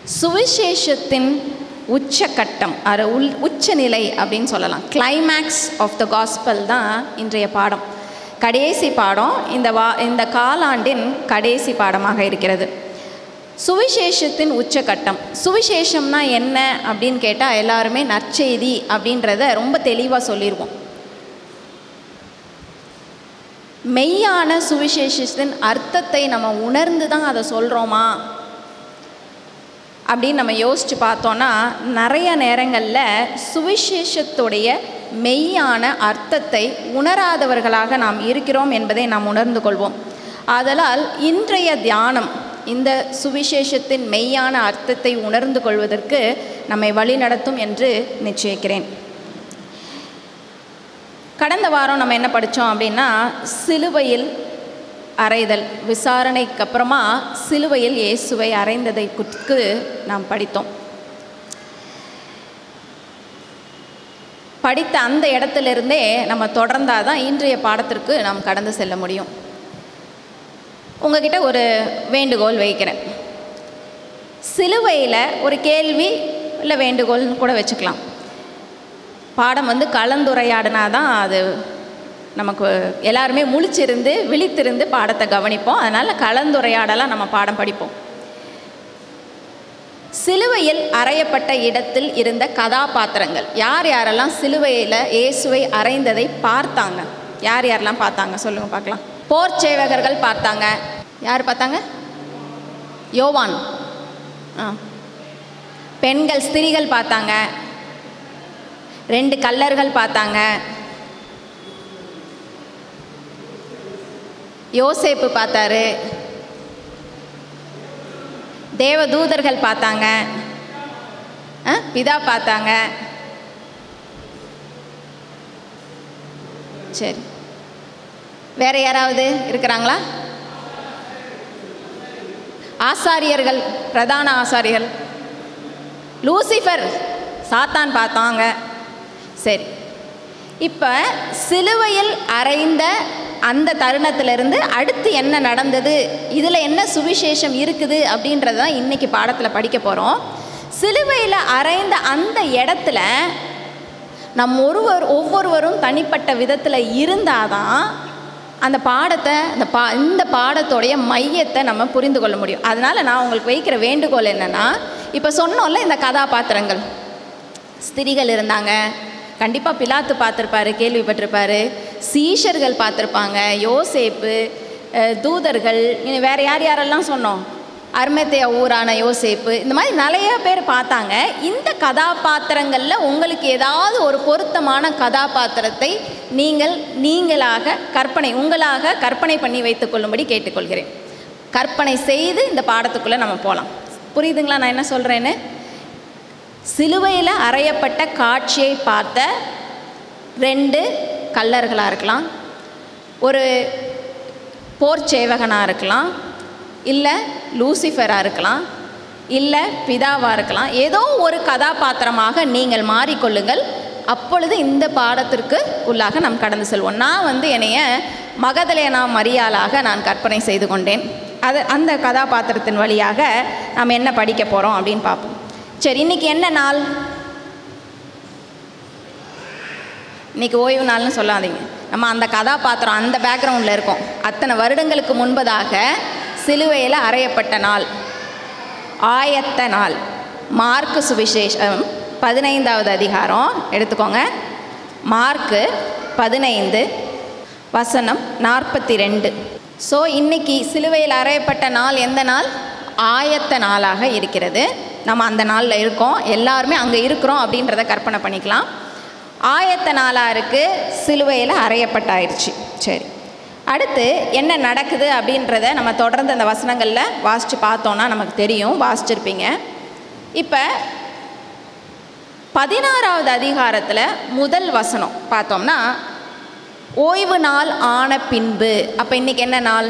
சுவிசேஷத்தின் உச்சக்கட்டம் அது உள் உச்சநிலை அப்படின்னு சொல்லலாம் கிளைமேக்ஸ் ஆஃப் த காஸ்பல் தான் இன்றைய பாடம் கடைசி பாடம் இந்த வா இந்த காலாண்டின் கடைசி பாடமாக இருக்கிறது சுவிசேஷத்தின் உச்சக்கட்டம் சுவிசேஷம்னா என்ன அப்படின்னு கேட்டால் எல்லாருமே நற்செய்தி அப்படின்றத ரொம்ப தெளிவாக சொல்லிடுவோம் மெய்யான சுவிசேஷத்தின் அர்த்தத்தை நம்ம உணர்ந்து தான் அதை சொல்கிறோமா அப்படின்னு நம்ம யோசித்து பார்த்தோன்னா நிறைய நேரங்களில் சுவிசேஷத்துடைய மெய்யான அர்த்தத்தை உணராதவர்களாக நாம் இருக்கிறோம் என்பதை நாம் உணர்ந்து கொள்வோம் ஆதலால் இன்றைய தியானம் இந்த சுவிசேஷத்தின் மெய்யான அர்த்தத்தை உணர்ந்து கொள்வதற்கு நம்மை வழிநடத்தும் என்று நிச்சயிக்கிறேன் கடந்த வாரம் நம்ம என்ன படித்தோம் அப்படின்னா சிலுவையில் அறைதல் விசாரணைக்கு அப்புறமா சிலுவையில் இயேசுவை அறைந்ததை குறித்து நாம் படித்தோம் படித்த அந்த இடத்திலிருந்தே நம்ம தொடர்ந்தால் தான் இன்றைய பாடத்திற்கு நாம் கடந்து செல்ல முடியும் உங்ககிட்ட ஒரு வேண்டுகோள் வைக்கிறேன் சிலுவையில் ஒரு கேள்வி இல்லை வேண்டுகோள்னு கூட வச்சுக்கலாம் பாடம் வந்து கலந்துரையாடினா தான் அது நமக்கு எல்லாருமே முழிச்சிருந்து விழித்திருந்து பாடத்தை கவனிப்போம் அதனால் கலந்துரையாடலாம் நம்ம பாடம் படிப்போம் சிலுவையில் அறையப்பட்ட இடத்தில் இருந்த கதாபாத்திரங்கள் யார் யாரெல்லாம் சிலுவையில் இயேசுவை அறைந்ததை பார்த்தாங்க யார் யாரெல்லாம் பார்த்தாங்க சொல்லுங்கள் பார்க்கலாம் போர் சேவகர்கள் பார்த்தாங்க யார் பார்த்தாங்க யோவான் ஆ பெண்கள் ஸ்திரிகள் பார்த்தாங்க ரெண்டு கல்லர்கள் பார்த்தாங்க யோசேப்பு பார்த்தாரு தேவதூதர்கள் பார்த்தாங்க ஆ, பிதா பார்த்தாங்க சரி வேற யாராவது இருக்கிறாங்களா ஆசாரியர்கள் பிரதான ஆசாரியர்கள் லூசிஃபர் சாத்தான் பார்த்தாங்க சரி இப்போ சிலுவையில் அறைந்த அந்த தருணத்திலிருந்து அடுத்து என்ன நடந்தது இதில் என்ன சுவிசேஷம் இருக்குது அப்படின்றத தான் இன்றைக்கி பாடத்தில் படிக்க போகிறோம் சிலுவையில் அறைந்த அந்த இடத்துல நம் ஒருவர் ஒவ்வொருவரும் தனிப்பட்ட விதத்தில் இருந்தால் தான் அந்த பாடத்தை அந்த பா இந்த பாடத்தோடைய மையத்தை நம்ம புரிந்து கொள்ள முடியும் அதனால் நான் உங்களுக்கு வைக்கிற வேண்டுகோள் என்னென்னா இப்போ சொன்னோம்ல இந்த கதாபாத்திரங்கள் ஸ்திரிகள் இருந்தாங்க கண்டிப்பாக பிலாத்து பார்த்துருப்பாரு கேள்விப்பட்டிருப்பாரு சீஷர்கள் பார்த்துருப்பாங்க யோசேப்பு அஹ், தூதர்கள் இனி வேறு யார் யாரெல்லாம் சொன்னோம் அர்மத்தைய ஊரான யோசேப்பு இந்த மாதிரி நிறைய பேர் பார்த்தாங்க இந்த கதாபாத்திரங்களில் உங்களுக்கு ஏதாவது ஒரு பொருத்தமான கதாபாத்திரத்தை நீங்கள் நீங்களாக கற்பனை உங்களாக கற்பனை பண்ணி வைத்துக்கொள்ளும்படி கேட்டுக்கொள்கிறேன் கற்பனை செய்து இந்த பாடத்துக்குள்ளே நம்ம போகலாம் புரியுதுங்களா நான் என்ன சொல்கிறேன்னு சிலுவையில் அறையப்பட்ட காட்சியை பார்த்த ரெண்டு கல்லர்களாக இருக்கலாம் ஒரு போர் சேவகனாக இருக்கலாம் இல்லை லூசிஃபராக இருக்கலாம் இல்லை பிதாவாக இருக்கலாம் ஏதோ ஒரு கதாபாத்திரமாக நீங்கள் மாறிக்கொள்ளுங்கள் அப்பொழுது இந்த பாடத்திற்கு உள்ளாக நாம் கடந்து செல்வோம் நான் வந்து என்னைய மகதலேனா மரியாளாக நான் கற்பனை செய்து கொண்டேன் அது அந்த கதாபாத்திரத்தின் வழியாக நாம் என்ன படிக்க போகிறோம் அப்படின்னு பார்ப்போம் சரி இன்னைக்கு என்ன நாள் இன்னைக்கு ஓய்வு நாள்னு சொல்லாதீங்க நம்ம அந்த கதாபாத்திரம் அந்த பேக்ரவுண்டில் இருக்கோம் அத்தனை வருடங்களுக்கு முன்பதாக சிலுவையில் அறையப்பட்ட நாள் ஆயத்த நாள் மார்க்கு சுவிசேஷம் பதினைந்தாவது அதிகாரம் எடுத்துக்கோங்க மார்க்கு பதினைந்து வசனம் நாற்பத்தி ரெண்டு ஸோ இன்னைக்கு சிலுவையில் அறையப்பட்ட நாள் எந்த நாள் ஆயத்த நாளாக இருக்கிறது நம்ம அந்த நாளில் இருக்கோம் எல்லாருமே அங்கே இருக்கிறோம் அப்படின்றத கற்பனை பண்ணிக்கலாம் ஆயத்த நாளாக இருக்குது சிலுவையில் அறையப்பட்டாயிருச்சு சரி அடுத்து என்ன நடக்குது அப்படின்றத நம்ம தொடர்ந்து அந்த வசனங்களில் வாசித்து பார்த்தோன்னா நமக்கு தெரியும் வாசிச்சிருப்பீங்க இப்போ பதினாறாவது அதிகாரத்தில் முதல் வசனம் பார்த்தோம்னா ஓய்வு நாள் ஆன பின்பு அப்போ இன்னைக்கு என்ன நாள்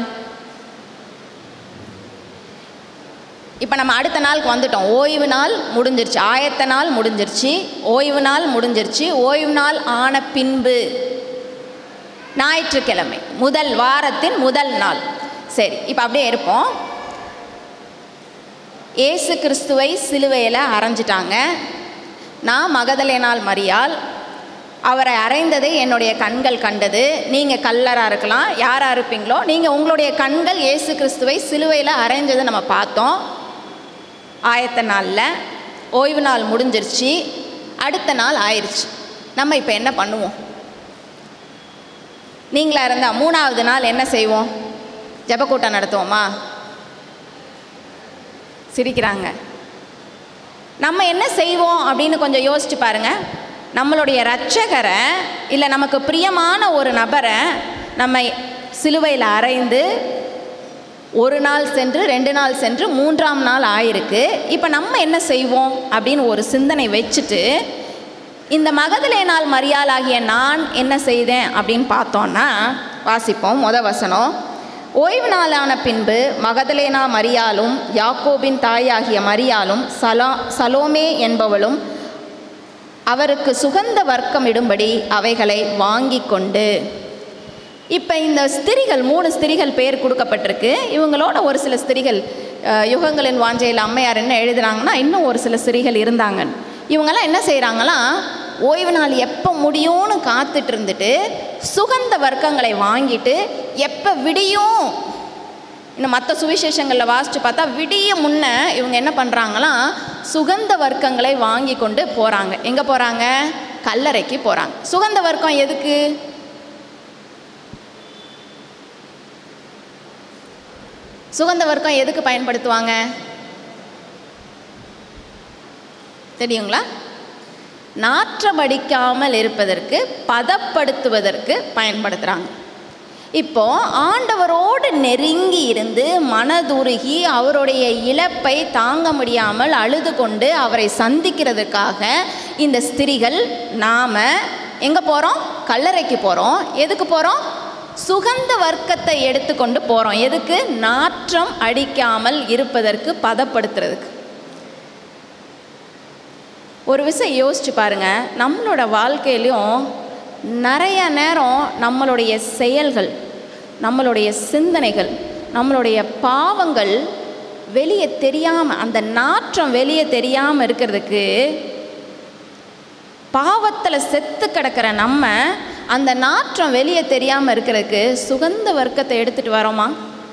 இப்போ நம்ம அடுத்த நாளுக்கு வந்துட்டோம் ஓய்வு நாள் முடிஞ்சிருச்சு ஆயத்த நாள் முடிஞ்சிருச்சு ஓய்வு நாள் முடிஞ்சிருச்சு ஓய்வு நாள் ஆன பின்பு ஞாயிற்றுக்கிழமை முதல் வாரத்தின் முதல் நாள் சரி இப்போ அப்படியே இருப்போம் இயேசு கிறிஸ்துவை சிலுவையில் அரைஞ்சிட்டாங்க நான் மகதலேனால் மரியாள் அவரை அறைந்ததை என்னுடைய கண்கள் கண்டது நீங்கள் கல்லராக இருக்கலாம் யாராக இருப்பீங்களோ நீங்கள் உங்களுடைய கண்கள் இயேசு கிறிஸ்துவை சிலுவையில் அரைஞ்சதை நம்ம பார்த்தோம் ஆயத்த நாளில் ஓய்வு நாள் முடிஞ்சிருச்சு அடுத்த நாள் ஆயிடுச்சு நம்ம இப்போ என்ன பண்ணுவோம் நீங்களா இருந்தால் மூணாவது நாள் என்ன செய்வோம் ஜெபக்கூட்டம் நடத்துவோமா சிரிக்கிறாங்க நம்ம என்ன செய்வோம் அப்படின்னு கொஞ்சம் யோசிச்சு பாருங்க நம்மளுடைய இரட்சகரை இல்லை நமக்கு பிரியமான ஒரு நபரை நம்ம சிலுவையில் அறைந்து ஒரு நாள் சென்று ரெண்டு நாள் சென்று மூன்றாம் நாள் ஆயிருக்கு இப்போ நம்ம என்ன செய்வோம் அப்படின்னு ஒரு சிந்தனை வச்சுட்டு இந்த மகதிலே நாள் மரியாளாகிய நான் என்ன செய்தேன் அப்படின்னு பார்த்தோன்னா வாசிப்போம் முத வசனம் ஓய்வு நாளான பின்பு மகதலேனா மரியாலும் யாக்கோபின் தாயாகிய மரியாலும் சலா சலோமே என்பவளும் அவருக்கு சுகந்த வர்க்கம் இடும்படி அவைகளை வாங்கி கொண்டு இப்போ இந்த ஸ்திரிகள் மூணு ஸ்திரிகள் பேர் கொடுக்கப்பட்டிருக்கு இவங்களோட ஒரு சில ஸ்திரிகள் அஹ், யுகங்களின் வாஞ்சையில் அம்மையார் என்ன எழுதுறாங்கன்னா இன்னும் ஒரு சில ஸ்திரிகள் இருந்தாங்க இவங்கெல்லாம் என்ன செய்கிறாங்களாம் ஓய்வு நாள் எப்போ முடியும்னு காத்துட்டு இருந்துட்டு சுகந்த வர்க்கங்களை வாங்கிட்டு எப்போ விடியும் இன்னும் மற்ற சுவிசேஷங்களில் வாசித்து பார்த்தா விடிய முன்ன இவங்க என்ன பண்ணுறாங்களாம் சுகந்த வர்க்கங்களை வாங்கி கொண்டு போகிறாங்க எங்கே போகிறாங்க கல்லறைக்கு போகிறாங்க சுகந்த வர்க்கம் எதுக்கு சுகந்த வர்க்கம் எதுக்கு பயன்படுத்துவாங்க தெரியுங்களா நாற்றமடிக்காமல் இருப்பதற்கு பதப்படுத்துவதற்கு பயன்படுத்துகிறாங்க இப்போ ஆண்டவரோடு நெருங்கி இருந்து மனதுருகி அவருடைய இழப்பை தாங்க முடியாமல் அழுது கொண்டு அவரை சந்திக்கிறதுக்காக இந்த ஸ்திரிகள் நாம் எங்கே போகிறோம் கல்லறைக்கு போகிறோம் எதுக்கு போகிறோம் சுகந்த வர்க்கத்தை எடுத்துக்கொண்டு போகிறோம் எதுக்கு நாற்றம் அடிக்காமல் இருப்பதற்கு பதப்படுத்துறதுக்கு ஒரு விஷயம் யோசிச்சு பாருங்க நம்மளோட வாழ்க்கையிலையும் நிறைய நேரம் நம்மளுடைய செயல்கள் நம்மளுடைய சிந்தனைகள் நம்மளுடைய பாவங்கள் வெளியே தெரியாமல் அந்த நாற்றம் வெளியே தெரியாமல் இருக்கிறதுக்கு பாவத்தில் செத்து கிடக்கிற நம்ம அந்த நாற்றம் வெளியே தெரியாமல் இருக்கிறதுக்கு சுகந்த வர்க்கத்தை எடுத்துகிட்டு வரோமா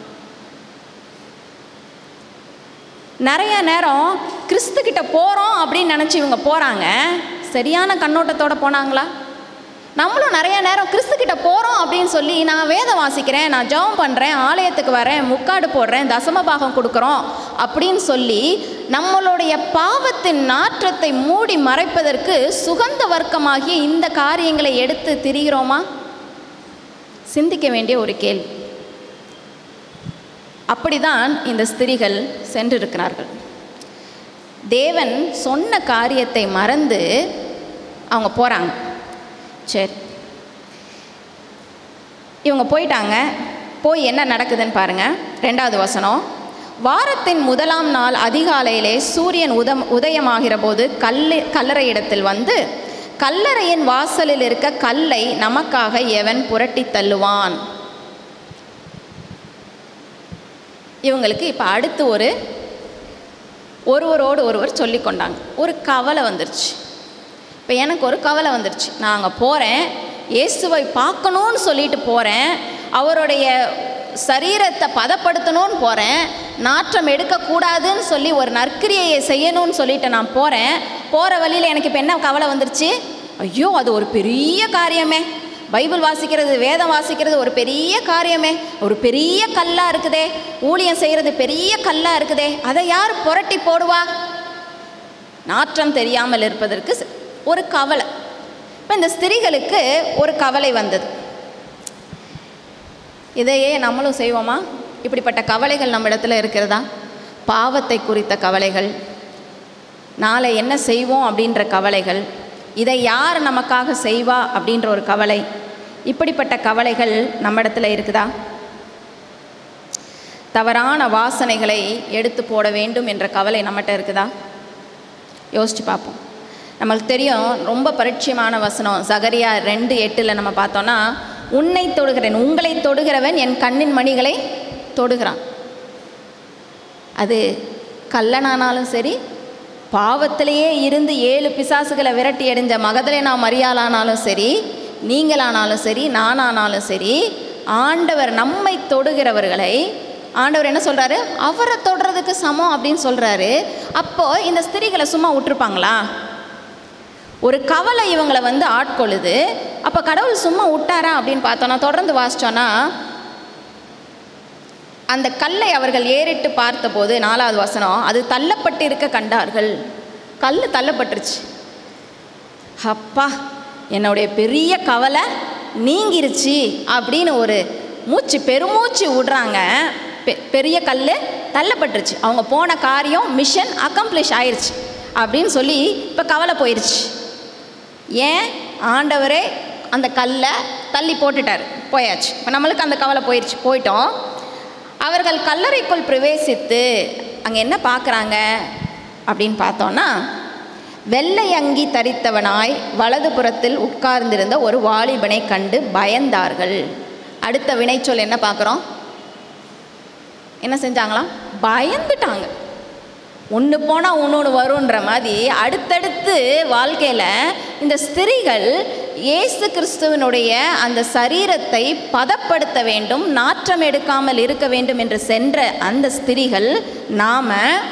நிறைய நேரம் கிறிஸ்துக்கிட்ட போகிறோம் அப்படின்னு நினச்சி இவங்க போகிறாங்க சரியான கண்ணோட்டத்தோட போனாங்களா நம்மளும் நிறைய நேரம் கிறிஸ்துக்கிட்ட போகிறோம் அப்படின்னு சொல்லி நான் வேதம் வாசிக்கிறேன் நான் ஜெபம் பண்ணுறேன் ஆலயத்துக்கு வரேன் முக்காடு போடுறேன் தசம பாகம் கொடுக்குறோம் அப்படின்னு சொல்லி நம்மளுடைய பாவத்தின் நாற்றத்தை மூடி மறைப்பதற்கு சுகந்த வர்க்கமாகிய இந்த காரியங்களை எடுத்து திரிகிறோமா சிந்திக்க வேண்டிய ஒரு கேள்வி அப்படிதான் இந்த ஸ்திரிகள் சென்றிருக்கிறார்கள் தேவன் சொன்ன காரியத்தை மறந்து அவங்க போகிறாங்க சரி இவங்க போயிட்டாங்க போய் என்ன நடக்குதுன்னு பாருங்கள் ரெண்டாவது வசனம் வாரத்தின் முதலாம் நாள் அதிகாலையிலே சூரியன் உதம் உதயமாகிற போது கல்லு கல்லறை இடத்தில் வந்து கல்லறையின் வாசலில் இருக்க கல்லை நமக்காக எவன் புரட்டி தள்ளுவான் இவங்களுக்கு இப்போ அடுத்து ஒரு ஒருவரோடு ஒருவர் சொல்லி கொண்டாங்க ஒரு கவலை வந்துருச்சு இப்போ எனக்கு ஒரு கவலை வந்துருச்சு நான் அங்கே போகிறேன் இயேசுவை பார்க்கணுன்னு சொல்லிட்டு போகிறேன் அவருடைய சரீரத்தை பதப்படுத்தணும்னு போகிறேன் நாற்றம் எடுக்கக்கூடாதுன்னு சொல்லி ஒரு நற்கிரியையை செய்யணும்னு சொல்லிட்டு நான் போகிறேன் போகிற வழியில் எனக்கு இப்போ என்ன கவலை வந்துருச்சு ஐயோ அது ஒரு பெரிய காரியமே பைபிள் வாசிக்கிறது வேதம் வாசிக்கிறது ஒரு பெரிய காரியமே ஒரு பெரிய கல்லாக இருக்குதே ஊழியம் செய்கிறது பெரிய கல்லாக இருக்குதே அதை யார் புரட்டி போடுவா நாற்றம் தெரியாமல் இருப்பதற்கு ஸ்- ஒரு கவலை இப்போ இந்த ஸ்திரீகளுக்கு ஒரு கவலை வந்தது இதையே நம்மளும் செய்வோமா இப்படிப்பட்ட கவலைகள் நம்ம இடத்துல இருக்கிறதா பாவத்தை குறித்த கவலைகள் நாளை என்ன செய்வோம் அப்படின்ற கவலைகள் இதை யார் நமக்காக செய்வா அப்படின்ற ஒரு கவலை இப்படிப்பட்ட கவலைகள் நம்ம இடத்துல இருக்குதா தவறான வாசனைகளை எடுத்து போட வேண்டும் என்ற கவலை நம்மகிட்ட இருக்குதா யோசிச்சு பார்ப்போம் நம்மளுக்கு தெரியும் ரொம்ப பரிச்சயமான வசனம் சகரியா ரெண்டு எட்டில் நம்ம பார்த்தோன்னா உன்னை தொடுகிறேன் உங்களை தொடுகிறவன் என் கண்ணின் மணிகளை தொடுகிறான் அது கல்லனானாலும் சரி பாவத்திலேயே இருந்து ஏழு பிசாசுகளை விரட்டி எறிஞ்ச மகதலேனா மரியாளானாலும் சரி நீங்களானாலும் சரி நானானாலும் சரி ஆண்டவர் நம்மை தொடுகிறவர்களை ஆண்டவர் என்ன சொல்கிறாரு அவரை தொடுறதுக்கு சமம் அப்படின்னு சொல்கிறாரு அப்போது இந்த ஸ்திரீகளை சும்மா விட்டுருப்பாங்களா ஒரு கவலை இவங்களை வந்து ஆட்கொள்ளுது அப்போ கடவுள் சும்மா விட்டாரா அப்படின்னு பார்த்தோன்னா தொடர்ந்து வாசிச்சோன்னா அந்த கல்லை அவர்கள் ஏறிட்டு பார்த்தபோது நாலாவது வசனம் அது தள்ளப்பட்டு இருக்க கண்டார்கள் கல் தள்ளப்பட்டுருச்சு அப்பா என்னுடைய பெரிய கவலை நீங்கிருச்சு அப்படின்னு ஒரு மூச்சு பெருமூச்சு விடுறாங்க பெ பெரிய கல் தள்ளப்பட்டுருச்சு அவங்க போன காரியம் மிஷன் அக்கம்ப்ளிஷ் ஆயிருச்சு அப்படின்னு சொல்லி இப்போ கவலை போயிருச்சு ஏன் ஆண்டவரே அந்த கல்லை தள்ளி போட்டுட்டார் போயாச்சு இப்போ நம்மளுக்கு அந்த கவலை போயிடுச்சு போயிட்டோம் அவர்கள் கல்லறைக்குள் பிரவேசித்து அங்கே என்ன பார்க்குறாங்க அப்படின்னு பார்த்தோன்னா வெள்ளை அங்கி தரித்தவனாய் வலதுபுறத்தில் உட்கார்ந்திருந்த ஒரு வாலிபனை கண்டு பயந்தார்கள் அடுத்த வினைச்சொல் என்ன பார்க்குறோம் என்ன செஞ்சாங்களாம் பயந்துட்டாங்க ஒன்று போனால் ஒன்று வருன்ற மாதிரி அடுத்தடுத்து வாழ்க்கையில் இந்த ஸ்திரீகள் இயேசு கிறிஸ்துவனுடைய அந்த சரீரத்தை பதப்படுத்த வேண்டும் நாற்றம் எடுக்காமல் இருக்க வேண்டும் என்று சென்ற அந்த ஸ்திரீகள் நாம்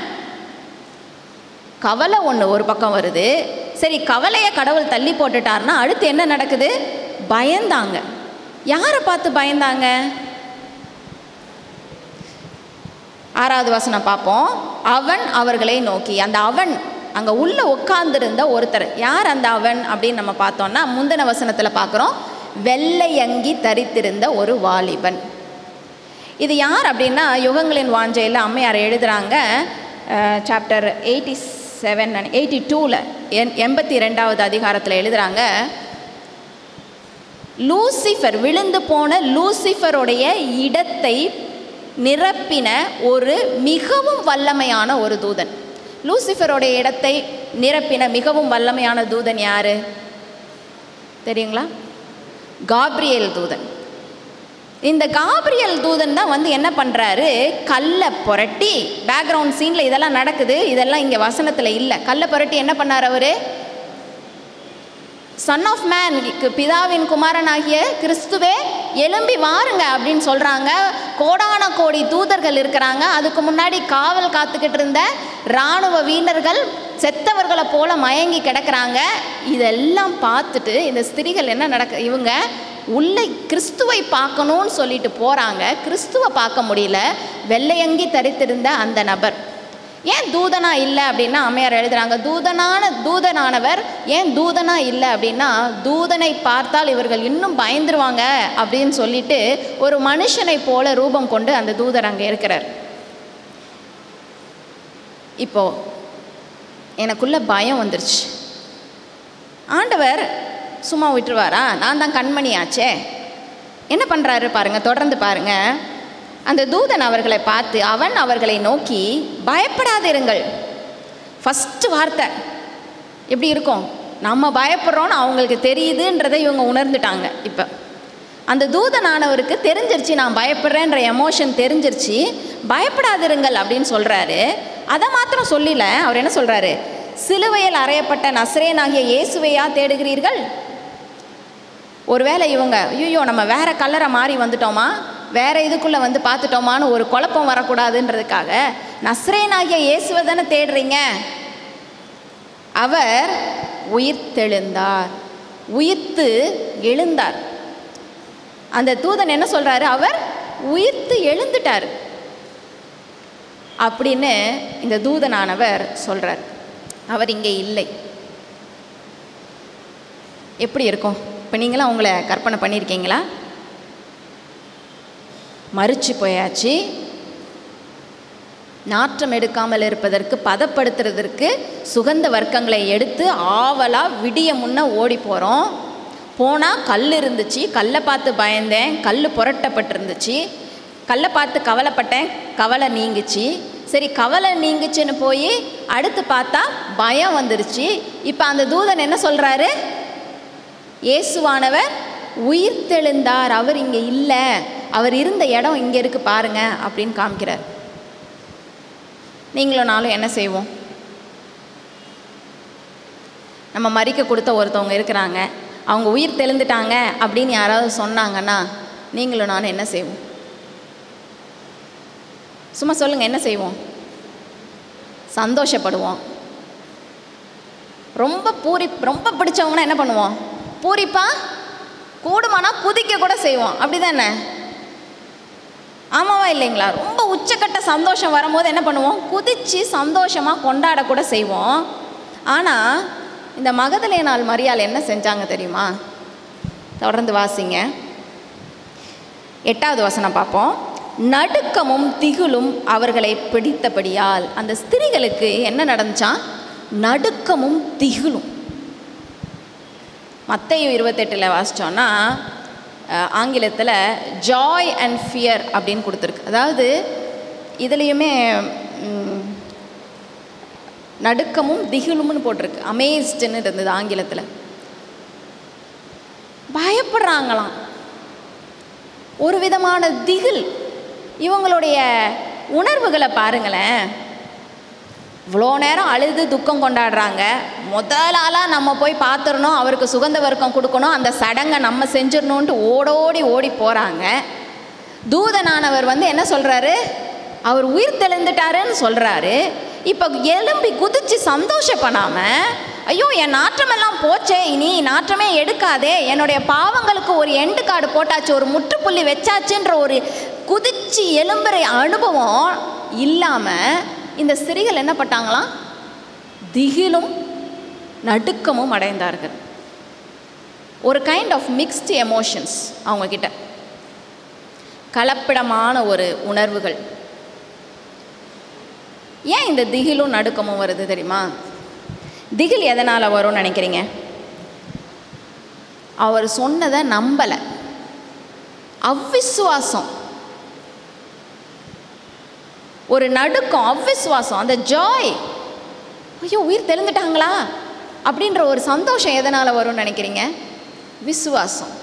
கவலை ஒன்று ஒரு பக்கம் வருது சரி கவலையை கடவுள் தள்ளி போட்டுட்டார்னா அடுத்து என்ன நடக்குது பயந்தாங்க யாரை பார்த்து பயந்தாங்க ஆறாவது வசனம் பார்ப்போம் அவன் அவர்களை நோக்கி அந்த அவன் அங்கே உள்ள உட்கார்ந்திருந்த ஒருத்தர் யார் அந்த அவன் அப்படின்னு நம்ம பார்த்தோம்னா முந்தின வசனத்தில் பார்க்குறோம் வெள்ளை அங்கி தரித்திருந்த ஒரு வாலிபன் இது யார் அப்படின்னா யுகங்களின் வாஞ்சையில் அம்மையார் எழுதுகிறாங்க சாப்டர் எயிட்டி செவன் எயிட்டி டூவில் எண் எண்பத்தி ரெண்டாவது அதிகாரத்தில் எழுதுகிறாங்க லூசிஃபர் விழுந்து போன லூசிஃபருடைய இடத்தை நிரப்பின ஒரு மிகவும் வல்லமையான ஒரு தூதன் லூசிஃபருடைய இடத்தை நிரப்பின மிகவும் வல்லமையான தூதன் யாரு தெரியுங்களா காப்ரியல் தூதன் இந்த காப்ரியல் தூதன் தான் வந்து என்ன பண்ணுறாரு கல்லை புரட்டி பேக்ரவுண்ட் சீனில் இதெல்லாம் நடக்குது இதெல்லாம் இங்கே வசனத்தில் இல்லை கல்லை புரட்டி என்ன பண்ணார் அவர் சன் ஆஃப் மேன் பிதாவின் குமாரனாகிய கிறிஸ்துவே எலும்பி வாருங்க அப்படின்னு சொல்கிறாங்க கோடான கோடி தூதர்கள் இருக்கிறாங்க அதுக்கு முன்னாடி காவல் காத்துக்கிட்டு இருந்த இராணுவ வீரர்கள் செத்தவர்களை போல மயங்கி கிடக்கிறாங்க இதெல்லாம் பார்த்துட்டு இந்த ஸ்திரிகள் என்ன நடக்க இவங்க உள்ளே கிறிஸ்துவை பார்க்கணும்னு சொல்லிட்டு போகிறாங்க கிறிஸ்துவை பார்க்க முடியல வெள்ளையங்கி தரித்திருந்த அந்த நபர் ஏன் தூதனா இல்லை அப்படின்னா அம்மையார் எழுதுறாங்க தூதனான தூதனானவர் ஏன் தூதனா இல்லை அப்படின்னா தூதனை பார்த்தால் இவர்கள் இன்னும் பயந்துருவாங்க அப்படின்னு சொல்லிட்டு ஒரு மனுஷனை போல ரூபம் கொண்டு அந்த தூதர் அங்கே இருக்கிறார் இப்போ எனக்குள்ள பயம் வந்துருச்சு ஆண்டவர் சும்மா விட்டுருவாரா நான் தான் கண்மணி ஆச்சே என்ன பண்ணுறாரு பாருங்க தொடர்ந்து பாருங்க அந்த தூதன் அவர்களை பார்த்து அவன் அவர்களை நோக்கி பயப்படாதிருங்கள் ஃபஸ்ட்டு வார்த்தை எப்படி இருக்கும் நம்ம பயப்படுறோன்னு அவங்களுக்கு தெரியுதுன்றதை இவங்க உணர்ந்துட்டாங்க இப்போ அந்த தூதனானவருக்கு தெரிஞ்சிருச்சு நான் பயப்படுறேன்ற எமோஷன் தெரிஞ்சிருச்சு பயப்படாதிருங்கள் அப்படின்னு சொல்கிறாரு அதை மாத்திரம் சொல்லல அவர் என்ன சொல்கிறாரு சிலுவையில் அறையப்பட்ட நஸ்ரேனாகிய இயேசுவையா தேடுகிறீர்கள் ஒருவேளை இவங்க ஐயோ நம்ம வேற கலரை மாறி வந்துட்டோமா வேற இதுக்குள்ளே வந்து பார்த்துட்டோமான்னு ஒரு குழப்பம் வரக்கூடாதுன்றதுக்காக நஸ்ரேனாகிய இயேசுவை தானே தேடுறீங்க அவர் உயிர்த்தெழுந்தார் உயிர்த்து எழுந்தார் அந்த தூதன் என்ன சொல்றாரு அவர் உயிர்த்து எழுந்துட்டார் அப்படின்னு இந்த தூதனானவர் சொல்றார் அவர் இங்கே இல்லை எப்படி இருக்கும் இப்போ நீங்களாம் உங்களை கற்பனை பண்ணியிருக்கீங்களா மறிச்சு போயாச்சு நாற்றம் எடுக்காமல் இருப்பதற்கு பதப்படுத்துறதற்கு சுகந்த வர்க்கங்களை எடுத்து ஆவலாக விடிய முன்ன ஓடி போகிறோம் போனால் கல் இருந்துச்சு கல்லை பார்த்து பயந்தேன் கல் புரட்டப்பட்டிருந்துச்சு கல்லை பார்த்து கவலைப்பட்டேன் கவலை நீங்குச்சு சரி கவலை நீங்குச்சுன்னு போய் அடுத்து பார்த்தா பயம் வந்துருச்சு இப்போ அந்த தூதன் என்ன சொல்கிறாரு இயேசுவானவர் உயிர்த்தெழுந்தார் அவர் இங்கே இல்லை அவர் இருந்த இடம் இங்கே இருக்கு பாருங்க அப்படின்னு காமிக்கிறார் நீங்களும் நானும் என்ன செய்வோம் நம்ம மறிக்க கொடுத்த ஒருத்தவங்க இருக்கிறாங்க அவங்க உயிர் தெளிந்துட்டாங்க அப்படின்னு யாராவது சொன்னாங்கன்னா நீங்களும் நானும் என்ன செய்வோம் சும்மா சொல்லுங்கள் என்ன செய்வோம் சந்தோஷப்படுவோம் ரொம்ப பூரி ரொம்ப பிடிச்சவங்கன்னா என்ன பண்ணுவோம் பூரிப்பா கூடுமானா குதிக்க கூட செய்வோம் அப்படி தானே ஆமாவா இல்லைங்களா ரொம்ப உச்சக்கட்ட சந்தோஷம் வரும்போது என்ன பண்ணுவோம் குதித்து சந்தோஷமாக கொண்டாட கூட செய்வோம் ஆனால் இந்த மகதலே நாள் மரியாள் என்ன செஞ்சாங்க தெரியுமா தொடர்ந்து வாசிங்க எட்டாவது வசனம் பார்ப்போம் நடுக்கமும் திகிலும் அவர்களை பிடித்தபடியால் அந்த ஸ்திரிகளுக்கு என்ன நடந்துச்சான் நடுக்கமும் திகிலும் மத்தையு இருபத்தெட்டில் வாசித்தோன்னா ஆங்கிலத்தில் ஜாய் அண்ட் ஃபியர் அப்படின்னு கொடுத்துருக்கு அதாவது இதுலேயுமே ம், நடுக்கமும் திகிலும்னு போட்டிருக்கு அமேஸ்டுன்னு இருந்தது ஆங்கிலத்தில் பயப்படுறாங்களாம் ஒரு விதமான திகில் இவங்களுடைய உணர்வுகளை பாருங்களேன் இவ்வளோ நேரம் அழுது துக்கம் கொண்டாடுறாங்க முதல் ஆளாக நம்ம போய் பார்த்துடணும் அவருக்கு சுகந்த வர்க்கம் கொடுக்கணும் அந்த சடங்கை நம்ம செஞ்சிடணுன்ட்டு ஓடோடி ஓடி போகிறாங்க தூதனானவர் வந்து என்ன சொல்கிறாரு அவர் உயிர் தெளிந்துட்டாருன்னு சொல்கிறாரு இப்போ எலும்பி குதிச்சு சந்தோஷப்படாமல் ஐயோ என் நாற்றமெல்லாம் போச்சே இனி நாற்றமே எடுக்காதே என்னுடைய பாவங்களுக்கு ஒரு எண்டு கார்டு போட்டாச்சு ஒரு முற்றுப்புள்ளி வச்சாச்சுன்ற ஒரு குதிச்சு எலும்புற அனுபவம் இல்லாமல் இந்த ஸ்திரீகள் என்ன பட்டாங்களாம் திகிலும் நடுக்கமும் அடைந்தார்கள் ஒரு கைண்ட் ஆஃப் மிக்ஸ்டு எமோஷன்ஸ் அவங்கக்கிட்ட கலப்பிடமான ஒரு உணர்வுகள் ஏன் இந்த திகிலும் நடுக்கமும் வருது தெரியுமா திகில் எதனால் வரும்னு நினைக்கிறீங்க அவர் சொன்னதை நம்பலை அவ்விசுவாசம் ஒரு நடுக்கம் அவ்விசுவாசம் அந்த ஜாய் ஐயோ உயிர் தெளிந்துட்டாங்களா அப்படின்ற ஒரு சந்தோஷம் எதனால் வரும்னு நினைக்கிறீங்க விசுவாசம்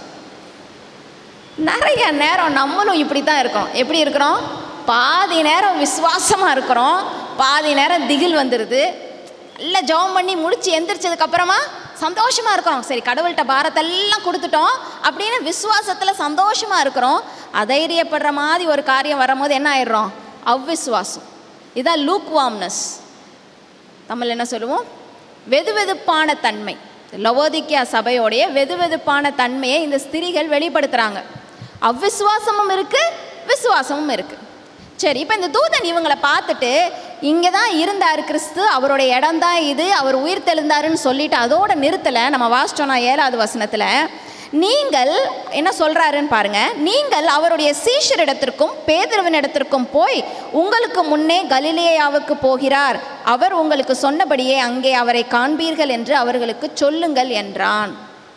நிறைய நேரம் நம்மளும் இப்படி தான் இருக்கோம் எப்படி இருக்கிறோம் பாதி நேரம் விசுவாசமாக இருக்கிறோம் பாதி நேரம் திகில் வந்துடுது நல்லா ஜெபம் பண்ணி முடிச்சு எந்திரிச்சதுக்கு அப்புறமா சந்தோஷமாக இருக்கிறோம் சரி கடவுள்கிட்ட பாரத்தெல்லாம் கொடுத்துட்டோம் அப்படின்னு விசுவாசத்தில் சந்தோஷமாக இருக்கிறோம் அதைரியப்படுற மாதிரி ஒரு காரியம் வரும்போது என்ன ஆயிடுறோம் அவ்விசுவாசம் இதான் லூக் வாம்னஸ் தமிழ் என்ன சொல்லுவோம் வெதுவெதுப்பான தன்மை லவோதிக்கியா சபையோடைய வெதுவெதுப்பான தன்மையை இந்த ஸ்திரிகள் வெளிப்படுத்துகிறாங்க அவ்விசுவாசமும் இருக்குது விசுவாசமும் இருக்குது சரி இப்போ இந்த தூதன் இவங்களை பார்த்துட்டு இங்கே தான் இருந்தார் கிறிஸ்து அவருடைய இடம் தான் இது அவர் உயிர் தெழுந்தாருன்னு சொல்லிட்டு அதோட நிறுத்தலை நம்ம வாசிச்சோம் நான் ஏழாவது வசனத்தில் நீங்கள் என்ன சொல்கிறாருன்னு பாருங்க நீங்கள் அவருடைய சீஷரிடத்திற்கும் பேதுருவனிடத்திற்கும் போய் உங்களுக்கு முன்னே கலிலேயாவுக்கு போகிறார் அவர் உங்களுக்கு சொன்னபடியே அங்கே அவரை காண்பீர்கள் என்று அவர்களுக்கு சொல்லுங்கள் என்றான்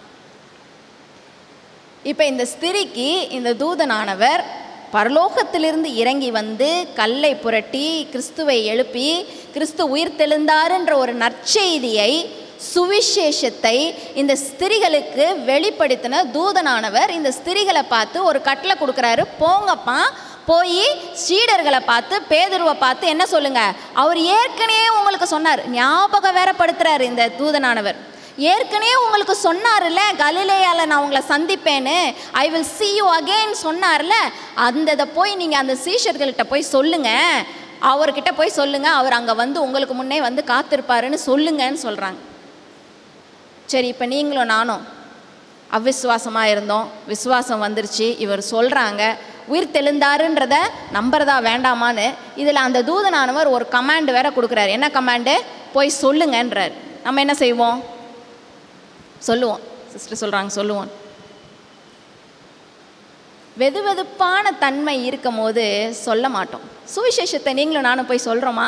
இப்போ இந்த ஸ்திரிக்கு இந்த தூதனானவர் பரலோகத்திலிருந்து இறங்கி வந்து கல்லை புரட்டி கிறிஸ்துவை எழுப்பி கிறிஸ்து உயிர் தெழுந்தாருன்ற ஒரு நற்செய்தியை சுவிசேஷத்தை இந்த ஸ்திரிகளுக்கு வெளிப்படுத்தின தூதனானவர் இந்த ஸ்திரிகளை பார்த்து ஒரு கட்டளை கொடுக்குறாரு போங்கப்பா போய் சீடர்களை பார்த்து பேதுருவை பார்த்து என்ன சொல்லுங்க அவர் ஏற்கனவே உங்களுக்கு சொன்னார் ஞாபகம் வேறப்படுத்துறாரு இந்த தூதனானவர் ஏற்கனவே உங்களுக்கு சொன்னார்ல கலிலேயால நான் உங்களை சந்திப்பேன்னு I will see you again சொன்னார்ல அந்த இதை போய் நீங்கள் அந்த சீஷர்கள்ட்ட போய் சொல்லுங்க அவர்கிட்ட போய் சொல்லுங்க அவர் அங்கே வந்து உங்களுக்கு முன்னே வந்து காத்திருப்பாருன்னு சொல்லுங்கன்னு சொல்கிறாங்க சரி இப்போ நீங்களும் நானும் அவ்விசுவாசமாக இருந்தோம் விசுவாசம் வந்துருச்சு இவர் சொல்கிறாங்க உயிர் தெளிந்தாருன்றத நம்புறதா வேண்டாமான்னு இதில் அந்த தூதனானவர் ஒரு கமாண்ட் வேற கொடுக்குறாரு என்ன கமாண்டு போய் சொல்லுங்கன்றார் நம்ம என்ன செய்வோம் சொல்லுவோம் சிஸ்டர் சொல்கிறாங்க சொல்லுவோம் வெதுவெதுப்பான தன்மை இருக்கும் போது சொல்ல மாட்டோம் சுவிசேஷத்தை நீங்களும் நானும் போய் சொல்கிறோமா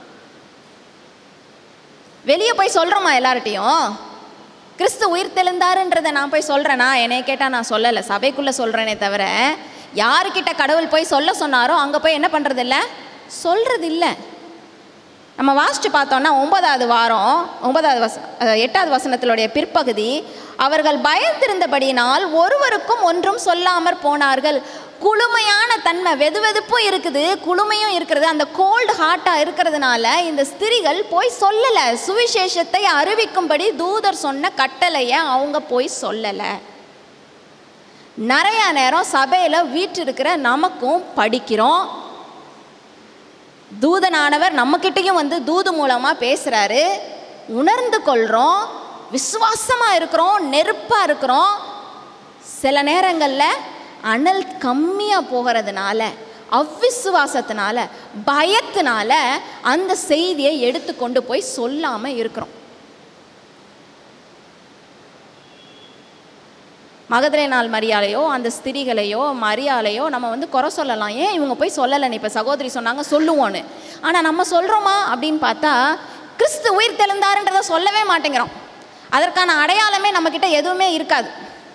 வெளியே போய் சொல்கிறோமா எல்லார்ட்டையும் கிறிஸ்து உயிர் தெளிந்தாருன்றதை நான் போய் சொல்கிறேனா என்னை கேட்டால் நான் சொல்லலை சபைக்குள்ளே சொல்கிறேனே தவிர யாருக்கிட்ட கடவுள் போய் சொல்ல சொன்னாரோ அங்கே போய் என்ன பண்ணுறது இல்லை சொல்கிறது இல்லை நம்ம வாசித்து பார்த்தோன்னா ஒன்பதாவது வாரம் ஒன்பதாவது வச அஹ், எட்டாவது வசனத்தினுடைய பிற்பகுதி அவர்கள் பயந்திருந்தபடியினால் ஒருவருக்கும் ஒன்றும் சொல்லாமற் போனார்கள் குளுமையான தன்மை வெதுவெதுப்பும் இருக்குது குளுமையும் இருக்கிறது அந்த கோல்டு ஹார்ட்டாக இருக்கிறதுனால இந்த ஸ்திரிகள் போய் சொல்லலை சுவிசேஷத்தை அறிவிக்கும்படி தூதர் சொன்ன கட்டளையை அவங்க போய் சொல்லலை நிறைய நேரம் சபையில் வீற்றிருக்கிற நமக்கும் படிக்கிறோம் தூதனானவர் நம்மக்கிட்டேயும் வந்து தூது மூலமாக பேசுகிறாரு உணர்ந்து கொள்கிறோம் விசுவாசமாக இருக்கிறோம் நெருப்பாக இருக்கிறோம் சில நேரங்களில் அனல் கம்மியாக போகிறதுனால அவ்விசுவாசத்தினால பயத்தினால அந்த செய்தியை எடுத்து கொண்டு போய் சொல்லாமல் இருக்கிறோம் மகதரை நாள் மரியாதையோ அந்த ஸ்திரிகளையோ மரியாதையோ நம்ம வந்து குறை சொல்லலாம் ஏன் இவங்க போய் சொல்லலைன்னு இப்போ சகோதரி சொன்னாங்க சொல்லுவோன்னு ஆனால் நம்ம சொல்கிறோமா அப்படின்னு பார்த்தா கிறிஸ்து உயிர் தெழுந்தாருன்றதை சொல்லவே மாட்டேங்கிறோம் அதற்கான அடையாளமே நம்மக்கிட்ட எதுவுமே இருக்காது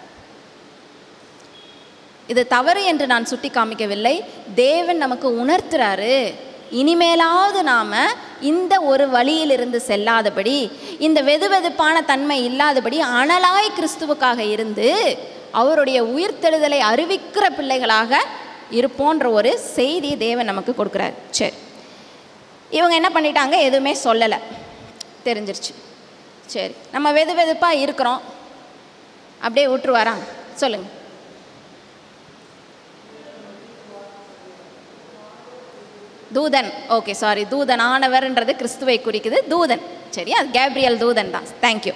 இது தவறு என்று நான் சுட்டி காமிக்கவில்லை தேவன் நமக்கு உணர்த்துறாரு இனிமேலாவது நாம் இந்த ஒரு வழியிலிருந்து செல்லாதபடி இந்த வெதுவெதுப்பான தன்மை இல்லாதபடி அனலாய் கிறிஸ்துவுக்காக இருந்து அவருடைய உயிர்த்தெழுதலை அறிவிக்கிற பிள்ளைகளாக இருப்போன்ற ஒரு செய்தி தேவன் நமக்கு கொடுக்குறாரு சரி இவங்க என்ன பண்ணிட்டாங்க எதுவுமே சொல்லலை தெரிஞ்சிருச்சு சரி நம்ம வெது வெதுப்பாக இருக்கிறோம் அப்படியே விட்டுருவாராங்க சொல்லுங்கள் தூதன் ஓகே சாரி தூதன் ஆனவர்ன்றது கிறிஸ்துவை குறிக்குது தூதன் சரி அது கேப்ரியல் தூதன் தான் தேங்க்யூ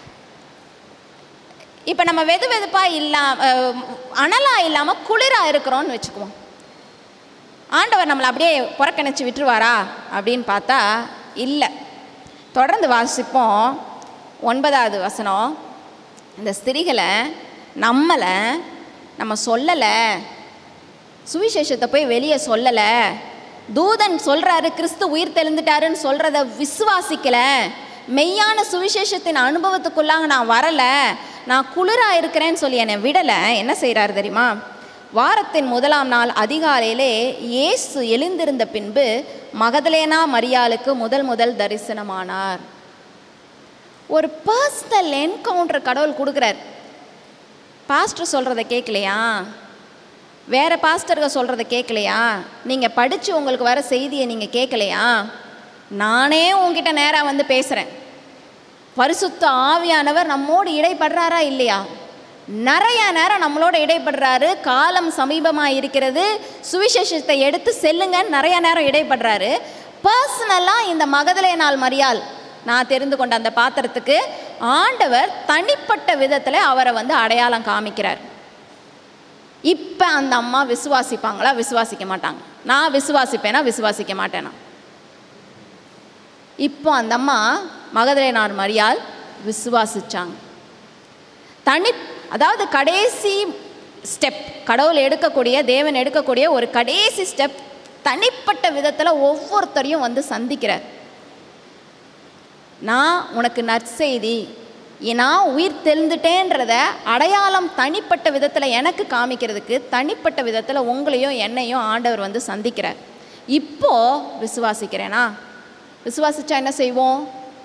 இப்போ நம்ம வெது வெதுப்பாக இல்லாம அனலாக இல்லாமல் குளிராக இருக்கிறோம்னு வச்சுக்குவோம் ஆண்டவர் நம்மளை அப்படியே புறக்கணிச்சு விட்டுருவாரா அப்படின்னு பார்த்தா இல்லை தொடர்ந்து வாசிப்போம் ஒன்பதாவது வசனம் இந்த ஸ்திரிகளை நம்மளை நம்ம சொல்லலை சுவிசேஷத்தை போய் வெளியே சொல்லலை தூதன் சொல்கிறாரு கிறிஸ்து உயிர் தெழுந்துட்டாருன்னு சொல்கிறத விசுவாசிக்கல மெய்யான சுவிசேஷத்தின் அனுபவத்துக்குள்ளாக நான் வரலை நான் குளிராக இருக்கிறேன்னு சொல்லி என்னை விடலை என்ன செய்கிறாரு தெரியுமா வாரத்தின் முதலாம் நாள் அதிகாலையிலே இயேசு எழுந்திருந்த பின்பு மகதலேனா மரியாளுக்கு முதல் முதல் தரிசனமானார் ஒரு பர்சனல் என்கவுண்டர் கடவுள் கொடுக்குறார் பாஸ்டர் சொல்கிறத கேட்கலையா வேற பாஸ்டர்கள் சொல்கிறத கேட்கலையா நீங்கள் படித்து உங்களுக்கு வர செய்தியை நீங்கள் கேட்கலையா நானே உங்ககிட்ட நேராக வந்து பேசுகிறேன் பரிசுத்த ஆவியானவர் நம்மோடு இடைப்படுறாரா இல்லையா நிறைய நேரம் நம்மளோட இடைப்படுறாரு காலம் சமீபமாக இருக்கிறது சுவிசேஷத்தை எடுத்து செல்லுங்கன்னு நிறைய நேரம் இடைப்படுறாரு பர்சனலாக இந்த மகதலே நாள் மரியாள் நான் தெரிந்து கொண்ட அந்த பாத்திரத்துக்கு ஆண்டவர் தனிப்பட்ட விதத்தில் அவரை வந்து அடையாளம் காமிக்கிறார் இப்போ அந்த அம்மா விசுவாசிப்பாங்களா விசுவாசிக்க மாட்டாங்க நான் விசுவாசிப்பேனா விசுவாசிக்க மாட்டேனா இப்போ அந்த அம்மா மகதலேனார் மரியாள் விசுவாசிச்சாங்க தனி அதாவது கடைசி ஸ்டெப் கடவுள் எடுக்கக்கூடிய தேவன் எடுக்கக்கூடிய ஒரு கடைசி ஸ்டெப் தனிப்பட்ட விதத்தில் ஒவ்வொருத்தரையும் வந்து சந்திக்கிறார் நான் உனக்கு நற்செய்தி நான் உயிர் தெழுந்துட்டேன்றத அடையாளம் தனிப்பட்ட விதத்தில் எனக்கு காமிக்கிறதுக்கு தனிப்பட்ட விதத்தில் உங்களையும் என்னையும் ஆண்டவர் வந்து சந்திக்கிறார் இப்போ விசுவாசிக்கிறேனா விசுவாசிச்சா என்ன செய்வோம்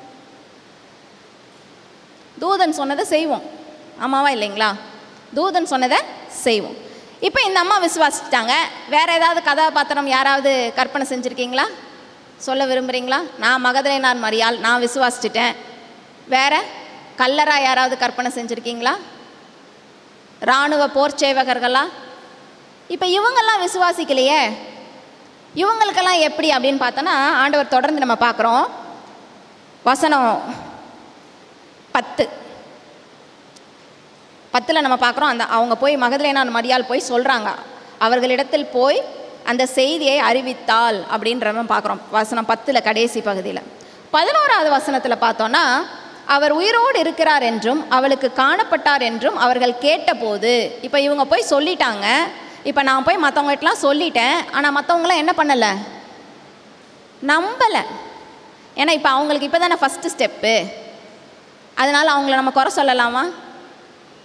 தூதன் சொன்னதை செய்வோம் ஆமாவா இல்லைங்களா தூதன் சொன்னதை செய்வோம் இப்போ இந்த அம்மா விசுவாசிச்சிட்டாங்க வேற ஏதாவது கதாபாத்திரம் யாராவது கற்பனை செஞ்சுருக்கீங்களா சொல்ல விரும்புகிறீங்களா நான் மகதலேனார் மரியாள் நான் விசுவாசிச்சிட்டேன் வேற கல்லரா யாராவது கற்பனை செஞ்சுருக்கீங்களா இராணுவ போர் சேவகர்களா இப்போ இவங்கெல்லாம் விசுவாசிக்கலையே இவங்களுக்கெல்லாம் எப்படி அப்படின்னு பார்த்தோன்னா ஆண்டவர் தொடர்ந்து நம்ம பார்க்குறோம் வசனம் பத்து பத்தில் நம்ம பார்க்குறோம் அந்த அவங்க போய் மகதலேனான் மரியாள் போய் சொல்கிறாங்க அவர்களிடத்தில் போய் அந்த செய்தியை அறிவித்தாள் அப்படின்றத பார்க்குறோம் வசனம் பத்தில் கடைசி பகுதியில் பதினோராவது வசனத்தில் பார்த்தோன்னா அவர் உயிரோடு இருக்கிறார் என்றும் அவளுக்கு காணப்பட்டார் என்றும் அவர்கள் கேட்டபோது இப்போ இவங்க போய் சொல்லிட்டாங்க இப்போ நான் போய் மற்றவங்ககிட்டலாம் சொல்லிட்டேன் ஆனால் மற்றவங்களாம் என்ன பண்ணலை நம்பலை ஏன்னா இப்போ அவங்களுக்கு இப்போ தானே ஃபஸ்ட்டு ஸ்டெப்பு அதனால் அவங்கள நம்ம குறை சொல்லலாமா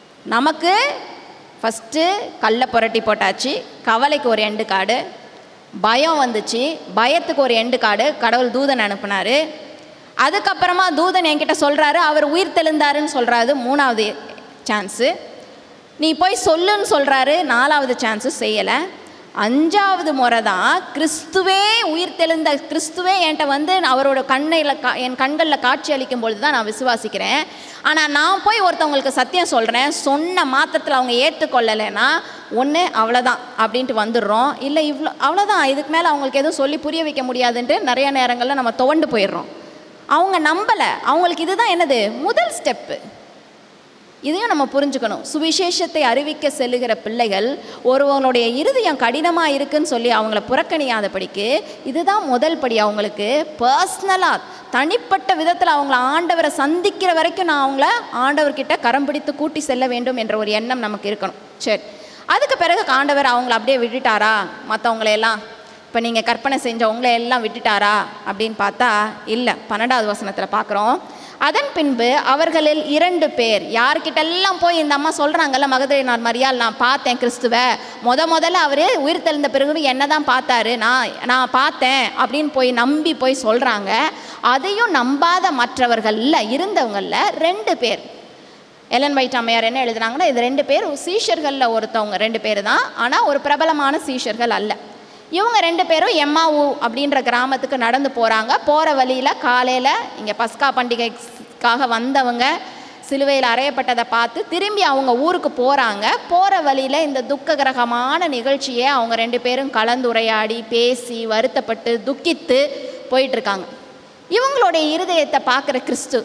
நமக்கு ஃபஸ்ட்டு கல்லை புரட்டி போட்டாச்சு கவலைக்கு ஒரு எண்டு காடு பயம் வந்துச்சு பயத்துக்கு ஒரு எண்டு காடு கடவுள் தூதன் அனுப்புனாரு அதுக்கப்புறமா தூதன் என்கிட்ட சொல்கிறாரு அவர் உயிர் தெழுந்தாருன்னு சொல்கிறாரு மூணாவது சான்ஸு நீ போய் சொல்லுன்னு சொல்கிறாரு நாலாவது சான்ஸு செய்யலை அஞ்சாவது முறை தான் கிறிஸ்துவே உயிர் தெழுந்த கிறிஸ்துவே என்கிட்ட வந்து அவரோட கண்ணில் கா என் கண்களில் காட்சி அளிக்கும் பொழுது தான் நான் விசுவாசிக்கிறேன் ஆனால் நான் போய் ஒருத்தவங்களுக்கு சத்தியம் சொல்கிறேன் சொன்ன மாத்திரத்தில் அவங்க ஏற்றுக்கொள்ளலைன்னா ஒன்று அவ்வளோதான் அப்படின்ட்டு வந்துடுறோம் இல்லை இவ்வளோ அவ்வளோதான் இதுக்கு மேலே அவங்களுக்கு எதுவும் சொல்லி புரிய வைக்க முடியாதுன்ட்டு நிறைய நேரங்களில் நம்ம துவண்டு போயிடுறோம் அவங்க நம்பலை அவங்களுக்கு இதுதான் என்னது முதல் ஸ்டெப்பு இதையும் நம்ம புரிஞ்சுக்கணும் சுவிசேஷத்தை அறிவிக்க செல்லுகிற பிள்ளைகள் ஒருவங்களுடைய இருதயம் கடினமாக இருக்குன்னு சொல்லி அவங்கள புறக்கணியாதபடிக்கு இதுதான் முதல் படி அவங்களுக்கு பர்சனலாக தனிப்பட்ட விதத்தில் அவங்கள ஆண்டவரை சந்திக்கிற வரைக்கும் நான் அவங்கள ஆண்டவர்கிட்ட கரம் பிடித்து கூட்டி செல்ல வேண்டும் என்ற ஒரு எண்ணம் நமக்கு இருக்கணும் சரி அதுக்கு பிறகு ஆண்டவர் அவங்கள அப்படியே விட்டுட்டாரா மற்றவங்களையெல்லாம் இப்போ நீங்கள் கற்பனை செஞ்ச உங்களை எல்லாம் விட்டுட்டாரா அப்படின்னு பார்த்தா இல்லை பன்னெண்டாவது வசனத்தில் பார்க்குறோம் அதன் பின்பு அவர்களில் இரண்டு பேர் யார்கிட்டெல்லாம் போய் இந்த அம்மா சொல்கிறாங்கல்ல மகதேனார் மரியாள் நான் பார்த்தேன் கிறிஸ்துவ முத முதல்ல அவர் உயிர் தெழுந்த பிறகு என்ன தான் பார்த்தாரு நான் நான் பார்த்தேன் அப்படின்னு போய் நம்பி போய் சொல்கிறாங்க அதையும் நம்பாத மற்றவர்களில் இருந்தவங்களில் ரெண்டு பேர் எலன் வைட் அம்மையார் என்ன எழுதுனாங்கன்னா இது ரெண்டு பேர் சீஷர்களில் ஒருத்தவங்க ரெண்டு பேர் தான் ஆனால் ஒரு பிரபலமான சீஷர்கள் அல்ல இவங்க ரெண்டு பேரும் எம்மாவு அப்படின்ற கிராமத்துக்கு நடந்து போகிறாங்க போகிற வழியில் காலையில் இங்கே பஸ்கா பண்டிகைக்காக வந்தவங்க சிலுவையில் அறையப்பட்டதை பார்த்து திரும்பி அவங்க ஊருக்கு போகிறாங்க போகிற வழியில் இந்த துக்ககரகமான நிகழ்ச்சியை அவங்க ரெண்டு பேரும் கலந்துரையாடி பேசி வருத்தப்பட்டு துக்கித்து போயிட்டுருக்காங்க இவங்களுடைய இருதயத்தை பார்க்குற கிறிஸ்து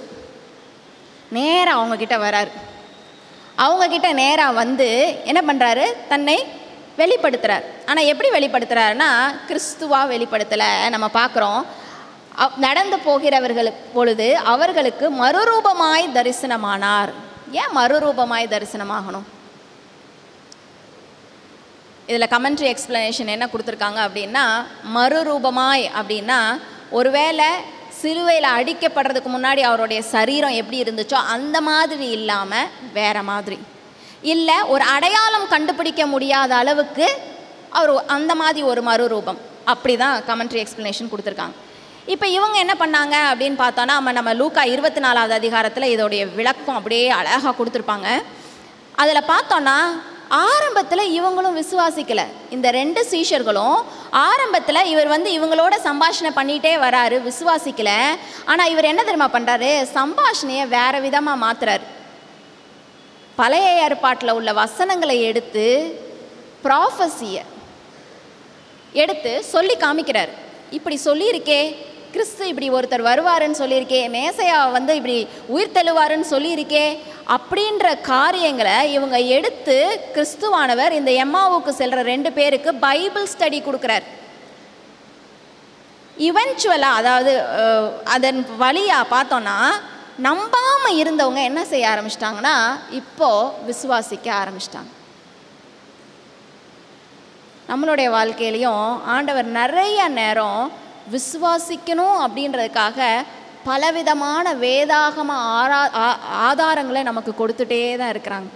நேராக அவங்கக்கிட்ட வராரு அவங்கக்கிட்ட நேராக வந்து என்ன பண்ணுறாரு தன்னை வெளிப்படுத்துகிறார் ஆனால் எப்படி வெளிப்படுத்துகிறாருன்னா கிறிஸ்துவாக வெளிப்படுத்தலை நம்ம பார்க்குறோம் நடந்து போகிறவர்களுக்கு பொழுது அவர்களுக்கு மறுரூபமாய் தரிசனமானார் ஏன் மறுரூபமாய் தரிசனமாகணும் இதில் கமெண்ட்ரி எக்ஸ்ப்ளனேஷன் என்ன கொடுத்துருக்காங்க அப்படின்னா மறுரூபமாய் அப்படின்னா ஒருவேளை சிலுவையில் அடிக்கப்படுறதுக்கு முன்னாடி அவருடைய சரீரம் எப்படி இருந்துச்சோ அந்த மாதிரி இல்லாமல் வேற மாதிரி இல்லை ஒரு அடையாளம் கண்டுபிடிக்க முடியாத அளவுக்கு அவர் அந்த மாதிரி ஒரு மறுரூபம் அப்படி தான் கமெண்ட்ரி எக்ஸ்ப்ளனேஷன் கொடுத்துருக்காங்க இப்போ இவங்க என்ன பண்ணாங்க அப்படின்னு பார்த்தோன்னா நம்ம நம்ம லூக்கா இருபத்தி நாலாவது அதிகாரத்தில் இதோடைய விளக்கம் அப்படியே அழகாக கொடுத்துருப்பாங்க அதில் பார்த்தோன்னா ஆரம்பத்தில் இவங்களும் விசுவாசிக்கலை இந்த ரெண்டு சீஷர்களும் ஆரம்பத்தில் இவர் வந்து இவங்களோட சம்பாஷணை பண்ணிகிட்டே வராரு விசுவாசிக்கலை ஆனால் இவர் என்ன தெரியுமா பண்ணுறாரு சம்பாஷணையை வேறு விதமாக மாற்றுறாரு பழைய ஏற்பாட்டில் உள்ள வசனங்களை எடுத்து ப்ராஃபஸியை எடுத்து சொல்லி காமிக்கிறார் இப்படி சொல்லியிருக்கே கிறிஸ்து இப்படி ஒருத்தர் வருவாருன்னு சொல்லியிருக்கே மேசையா வந்து இப்படி உயிர் தெழுவாருன்னு சொல்லியிருக்கே அப்படின்ற காரியங்களை இவங்க எடுத்து கிறிஸ்துவானவர் இந்த எம்மாவுக்கு செல்கிற ரெண்டு பேருக்கு பைபிள் ஸ்டடி கொடுக்குறார் இவென்ச்சுவலாக அதாவது அதன் வழியாக பார்த்தோன்னா நம்பாமல் இருந்தவங்க என்ன செய்ய ஆரம்பிச்சிட்டாங்கன்னா இப்போது விசுவாசிக்க ஆரம்பிச்சிட்டாங்க நம்மளுடைய வாழ்க்கையிலையும் ஆண்டவர் நிறைய நேரம் விசுவாசிக்கணும் அப்படின்றதுக்காக பலவிதமான வேதாகம ஆரா ஆதாரங்களை நமக்கு கொடுத்துட்டே தான் இருக்கிறாங்க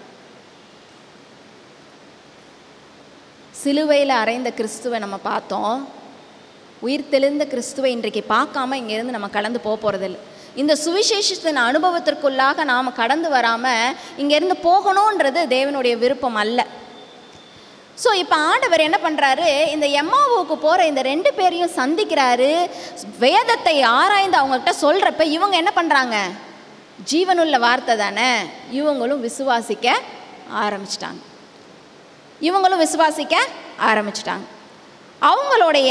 சிலுவையில் அறைந்த கிறிஸ்துவை நம்ம பார்த்தோம் உயிர் தெளிந்த கிறிஸ்துவை இன்றைக்கு பார்க்காம இங்கேருந்து நம்ம கடந்து போக போகிறதில்ல இந்த சுவிசேஷத்தின் அனுபவத்திற்குள்ளாக நாம் கடந்து வராமல் இங்கேருந்து போகணுன்றது தேவனுடைய விருப்பம் அல்ல ஸோ இப்போ ஆண்டவர் என்ன பண்ணுறாரு இந்த எம்மாவுக்கு போகிற இந்த ரெண்டு பேரையும் சந்திக்கிறாரு வேதத்தை ஆராய்ந்து அவங்ககிட்ட சொல்கிறப்ப இவங்க என்ன பண்ணுறாங்க ஜீவனுள்ள வார்த்தை தானே இவங்களும் விசுவாசிக்க ஆரம்பிச்சிட்டாங்க இவங்களும் விசுவாசிக்க ஆரம்பிச்சிட்டாங்க அவங்களுடைய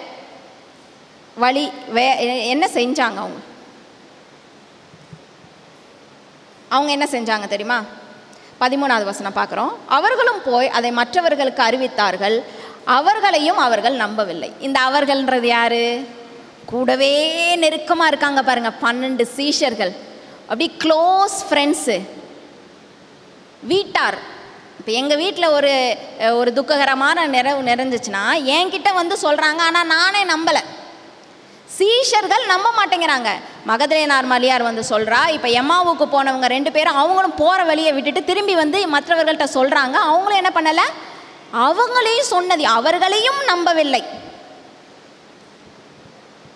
வழி வே என்ன செஞ்சாங்க அவங்க அவங்க என்ன செஞ்சாங்க தெரியுமா பதிமூணாவது வசனம் பார்க்குறோம் அவர்களும் போய் அதை மற்றவர்களுக்கு அறிவித்தார்கள் அவர்களையும் அவர்கள் நம்பவில்லை இந்த அவர்கள்ன்றது யாரு கூடவே நெருக்கமாக இருக்காங்க பாருங்க பன்னெண்டு சீஷர்கள் அப்படி க்ளோஸ் ஃப்ரெண்ட்ஸு வீட்டார் இப்போ எங்கள் வீட்டில் ஒரு ஒரு துக்ககரமான நிறைவு நிறைஞ்சிச்சுன்னா என்கிட்ட வந்து சொல்கிறாங்க ஆனால் நானே நம்பலை சீஷர்கள் நம்ப மாட்டேங்கிறாங்க மகதலேனார் மலியார் வந்து சொல்கிறா இப்போ எம்மாவுக்கு போனவங்க ரெண்டு பேரும் அவங்களும் போகிற வழியை விட்டுட்டு திரும்பி வந்து மற்றவர்கள்ட்ட சொல்கிறாங்க அவங்களும் என்ன பண்ணலை அவங்களையும் சொன்னது அவர்களையும் நம்பவில்லை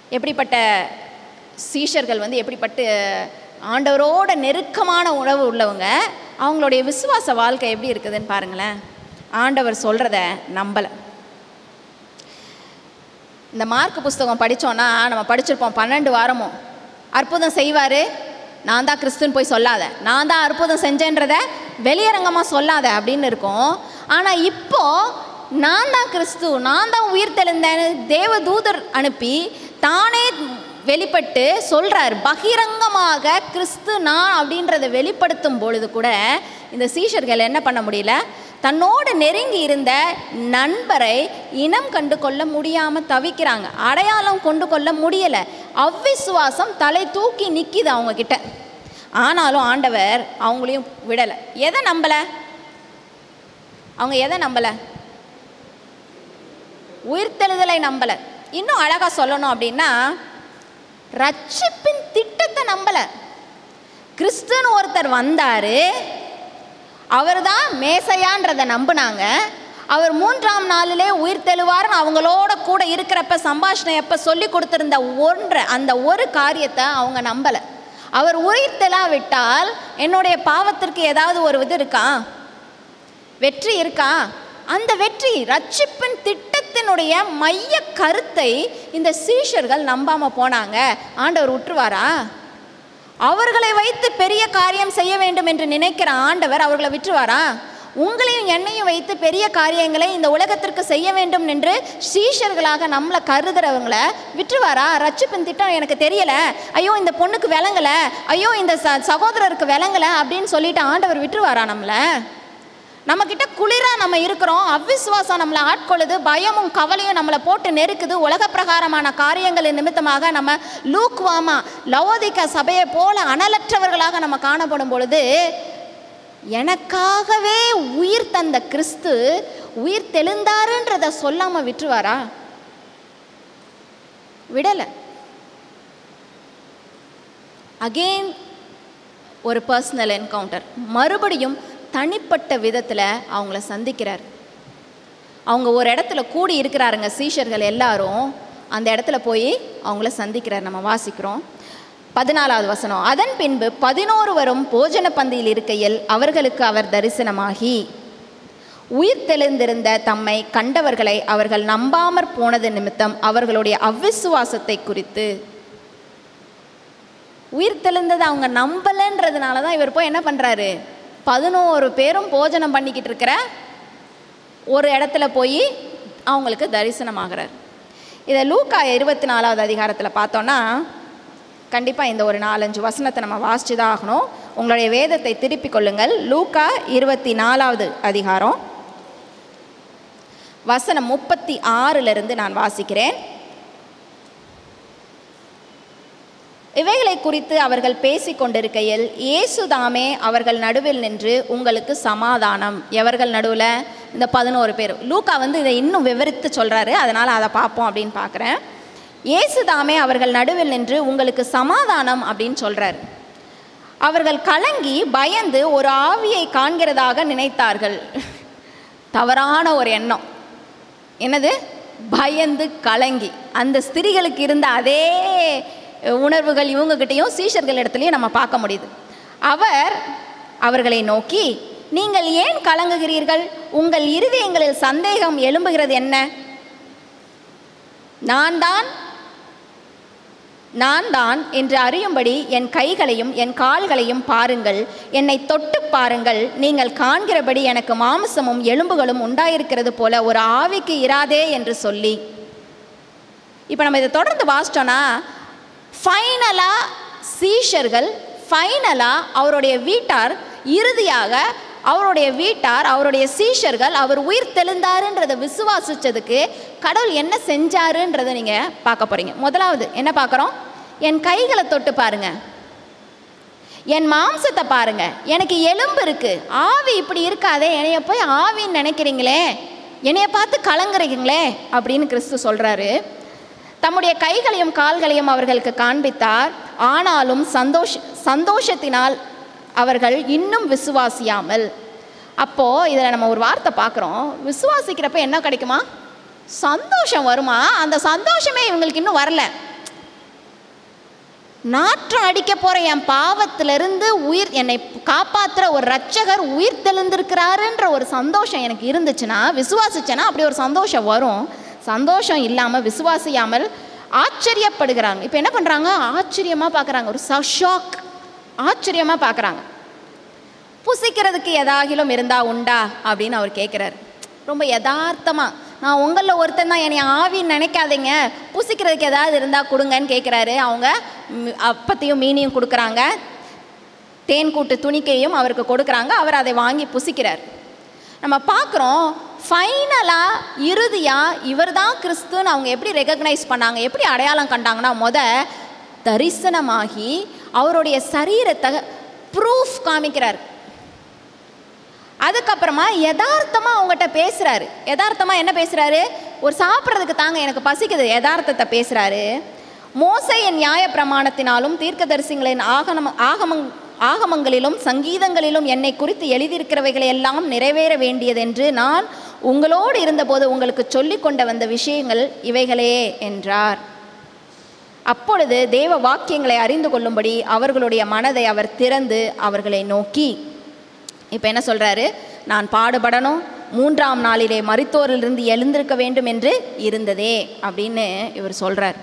எப்படிப்பட்ட சீஷர்கள் வந்து எப்படிப்பட்ட ஆண்டவரோட நெருக்கமான உறவு உள்ளவங்க அவங்களுடைய விசுவாச வாழ்க்கை எப்படி இருக்குதுன்னு பாருங்களேன் ஆண்டவர் சொல்கிறத நம்பலை இந்த மார்க் புஸ்தகம் படித்தோன்னா நம்ம படிச்சிருப்போம் பன்னெண்டு வாரமும் அற்புதம் செய்வார் நான் தான் கிறிஸ்துன்னு போய் சொல்லாத நான் தான் அற்புதம் செஞ்சேன்றத வெளியரங்கமாக சொல்லாத அப்படின்னு இருக்கும் ஆனால் இப்போ நான் தான் கிறிஸ்து நான் தான் உயிர் தெளிந்தேன்னு தேவ தூதர் அனுப்பி தானே வெளிப்பட்டு சொல்கிறார் பகிரங்கமாக கிறிஸ்து நான் அப்படின்றத வெளிப்படுத்தும் பொழுது கூட இந்த சீஷர்கள் என்ன பண்ண முடியல தன்னோடு நெருங்கி இருந்த நண்பரை இனம் கண்டு கொள்ள முடியாமல் தவிக்கிறாங்க அடையாளம் கொண்டு கொள்ள முடியலை அவ்விசுவாசம் தலை தூக்கி நிற்கிது அவங்க கிட்ட ஆனாலும் ஆண்டவர் அவங்களையும் விடலை எதை நம்பலை அவங்க எதை நம்பலை உயிர்த்தெழுதலை நம்பலை இன்னும் அழகாக சொல்லணும் அப்படின்னா ரட்சிப்பின் திட்டத்தை நம்பலை கிறிஸ்துன்னு ஒருத்தர் வந்தார் அவர் தான் மேசையான்றதை நம்பினாங்க அவர் மூன்றாம் நாளிலே உயிர் தெழுவார்னு அவங்களோட கூட இருக்கிறப்ப சம்பாஷணை எப்போ சொல்லி கொடுத்துருந்த ஒன்றை அந்த ஒரு காரியத்தை அவங்க நம்பலை அவர் உயிர் தெளாவிட்டால் என்னுடைய பாவத்திற்கு ஏதாவது ஒரு இது இருக்கா வெற்றி இருக்கா அந்த வெற்றி ரட்சிப்பின் திட்டத்தினுடைய மைய கருத்தை இந்த சீஷர்கள் நம்பாம போனாங்க ஆண்டவர் விட்டுருவாரா அவர்களை வைத்து பெரிய காரியம் செய்ய வேண்டும் என்று நினைக்கிற ஆண்டவர் அவர்களை விட்டுருவாரா உங்களையும் என்னையும் வைத்து பெரிய காரியங்களை இந்த உலகத்திற்கு செய்ய வேண்டும் என்று சீஷர்களாக நம்மளை கருதுறவங்கள விட்டுருவாரா ரட்சிப்பின் திட்டம் எனக்கு தெரியல ஐயோ இந்த பொண்ணுக்கு விளங்கல ஐயோ இந்த ச சகோதரருக்கு விளங்கல அப்படின்னு சொல்லிட்டு ஆண்டவர் விட்டுருவாரா நம்மளை நம்மக்கிட்ட குளிரா நம்ம இருக்கிறோம் அவ்விசுவாசம் நம்மளை ஆட்கொள்ளுது பயமும் கவலையும் நம்மளை போட்டு நெருக்குது உலக பிரகாரமான காரியங்களின் நிமித்தமாக நம்ம லூக்வாமா லவோதிக்க சபையை போல அனலற்றவர்களாக நம்ம காணப்படும் பொழுது எனக்காகவே உயிர் தந்த கிறிஸ்து உயிர் தெளிந்தாருன்றத சொல்லாம விட்டுருவாரா விடலை அகெயின் ஒரு பர்சனல் என்கவுண்டர் மறுபடியும் தனிப்பட்ட விதத்தில் அவங்கள சந்திக்கிறார் அவங்க ஒரு இடத்துல கூடி இருக்கிறாருங்க சீஷர்கள் எல்லாரும் அந்த இடத்துல போய் அவங்கள சந்திக்கிறார் நம்ம வாசிக்கிறோம் பதினாலாவது வசனம் அதன் பின்பு பதினோரு வரும் போஜன பந்தியில் இருக்கையில் அவர்களுக்கு அவர் தரிசனமாகி உயிர் தெளிந்திருந்த தம்மை கண்டவர்களை அவர்கள் நம்பாமற் போனது நிமித்தம் அவர்களுடைய அவ்விசுவாசத்தை குறித்து உயிர் தெளிந்ததை அவங்க நம்பலைன்றதுனால தான் இவர் போய் என்ன பண்ணுறாரு பதினோரு பேரும் போஜனம் பண்ணிக்கிட்டு இருக்கிற ஒரு இடத்துல போய் அவங்களுக்கு தரிசனமாகிறார் இதை லூக்கா இருபத்தி நாலாவது அதிகாரத்தில் பார்த்தோன்னா கண்டிப்பாக இந்த ஒரு நாலஞ்சு வசனத்தை நம்ம வாசிச்சு தான் ஆகணும் உங்களுடைய வேதத்தை திருப்பிக் கொள்ளுங்கள் லூக்கா இருபத்தி நாலாவது அதிகாரம் வசனம் முப்பத்தி ஆறிலிருந்து நான் வாசிக்கிறேன் இவைகளை குறித்து அவர்கள் பேசிக் கொண்டிருக்கையில் இயேசுதாமே அவர்கள் நடுவில் நின்று உங்களுக்கு சமாதானம் எவர்கள் நடுவில் இந்த பதினோரு பேர் லூக்கா வந்து இதை இன்னும் விவரித்து சொல்கிறாரு அதனால் அதை பார்ப்போம் அப்படின்னு பார்க்குறேன் இயேசுதாமே அவர்கள் நடுவில் நின்று உங்களுக்கு சமாதானம் அப்படின்னு சொல்கிறார் அவர்கள் கலங்கி பயந்து ஒரு ஆவியை காண்கிறதாக நினைத்தார்கள் தவறான ஒரு எண்ணம் என்னது பயந்து கலங்கி அந்த ஸ்திரிகளுக்கு இருந்த அதே உணர்வுகள் இவங்ககிட்டயும் சீஷர்கள் இடத்துலையும் நம்ம பார்க்க முடியுது அவர் அவர்களை நோக்கி நீங்கள் ஏன் கலங்குகிறீர்கள் உங்கள் இருதயங்களில் சந்தேகம் எழும்புகிறது என்ன நான் தான் நான் தான் என்று அறியும்படி என் கைகளையும் என் கால்களையும் பாருங்கள் என்னை தொட்டு பாருங்கள் நீங்கள் காண்கிறபடி எனக்கு மாம்சமும் எலும்புகளும் உண்டாயிருக்கிறது போல ஒரு ஆவிக்கு இராதே என்று சொல்லி இப்போ நம்ம இதை தொடர்ந்து வாசிச்சோன்னா ஃபைனலாக சீஷர்கள் ஃபைனலாக அவருடைய வீட்டார் இறுதியாக அவருடைய வீட்டார் அவருடைய சீஷர்கள் அவர் உயிர் தெளிந்தாருன்றதை விசுவாசிச்சதுக்கு கடவுள் என்ன செஞ்சாருன்றதை நீங்கள் பார்க்க போகிறீங்க முதலாவது என்ன பார்க்குறோம் என் கைகளை தொட்டு பாருங்க என் மாம்சத்தை பாருங்க எனக்கு எலும்பு இருக்கு ஆவி இப்படி இருக்காதே என்னைய போய் ஆவின்னு நினைக்கிறீங்களே என்னைய பார்த்து கலங்குறீங்களே அப்படின்னு கிறிஸ்து சொல்கிறாரு தம்முடைய கைகளையும் கால்களையும் அவர்களுக்கு காண்பித்தார் ஆனாலும் சந்தோஷ சந்தோஷத்தினால் அவர்கள் இன்னும் விசுவாசியாமல் அப்போது இதில் நம்ம ஒரு வார்த்தை பார்க்குறோம் விசுவாசிக்கிறப்ப என்ன கிடைக்குமா சந்தோஷம் வருமா அந்த சந்தோஷமே இவங்களுக்கு இன்னும் வரல நாற்றம் அடிக்க போகிற என் பாவத்திலிருந்து உயிர் என்னை காப்பாற்றுற ஒரு ரட்சகர் உயிர் தெளிந்திருக்கிறாருன்ற ஒரு சந்தோஷம் எனக்கு இருந்துச்சுன்னா விசுவாசிச்சேன்னா அப்படி ஒரு சந்தோஷம் வரும் சந்தோஷம் இல்லாமல் விசுவாசியாமல் ஆச்சரியப்படுகிறாங்க இப்போ என்ன பண்ணுறாங்க ஆச்சரியமாக பார்க்குறாங்க ஒரு ஷாக் ஆச்சரியமாக பார்க்குறாங்க புசிக்கிறதுக்கு எதாகிலும் இருந்தா உண்டா அப்படின்னு அவர் கேட்குறாரு ரொம்ப யதார்த்தமாக நான் உங்களில் ஒருத்தன் தான் என்னை ஆவின்னு நினைக்காதீங்க புசிக்கிறதுக்கு ஏதாவது இருந்தால் கொடுங்கன்னு கேட்குறாரு அவங்க ம், அப்பத்தையும் மீனையும் கொடுக்குறாங்க தேன் கூட்டு துணிக்கையும் அவருக்கு கொடுக்குறாங்க அவர் அதை வாங்கி புசிக்கிறார் நம்ம பார்க்குறோம் ஃபைனலாக இறுதியாக இவர் தான் கிறிஸ்துன்னு அவங்க எப்படி ரெகக்னைஸ் பண்ணாங்க எப்படி அடையாளம் கண்டாங்கன்னா முத தரிசனமாகி அவருடைய சரீரத்தை ப்ரூஃப் காமிக்கிறார் அதுக்கப்புறமா யதார்த்தமாக அவங்ககிட்ட பேசுகிறாரு யதார்த்தமாக என்ன பேசுகிறாரு ஒரு சாப்பிட்றதுக்கு தாங்க எனக்கு பசிக்குது யதார்த்தத்தை பேசுகிறாரு மோசையின் நியாய பிரமாணத்தினாலும் தீர்க்கதரிசிகளின் ஆகம ஆகமங் ஆகமங்களிலும் சங்கீதங்களிலும் என்னை குறித்து எழுதியிருக்கிறவைகளை எல்லாம் நிறைவேற வேண்டியதென்று நான் உங்களோடு இருந்தபோது உங்களுக்கு சொல்லிக் கொண்டு வந்த விஷயங்கள் இவைகளே என்றார் அப்பொழுது தேவ வாக்கியங்களை அறிந்து கொள்ளும்படி அவர்களுடைய மனதை அவர் திறந்து அவர்களை நோக்கி இப்போ என்ன சொல்கிறாரு நான் பாடுபடணும் மூன்றாம் நாளிலே மரித்தோரிலிருந்து எழுந்திருக்க வேண்டும் என்று இருந்ததே அப்படின்னு இவர் சொல்கிறார்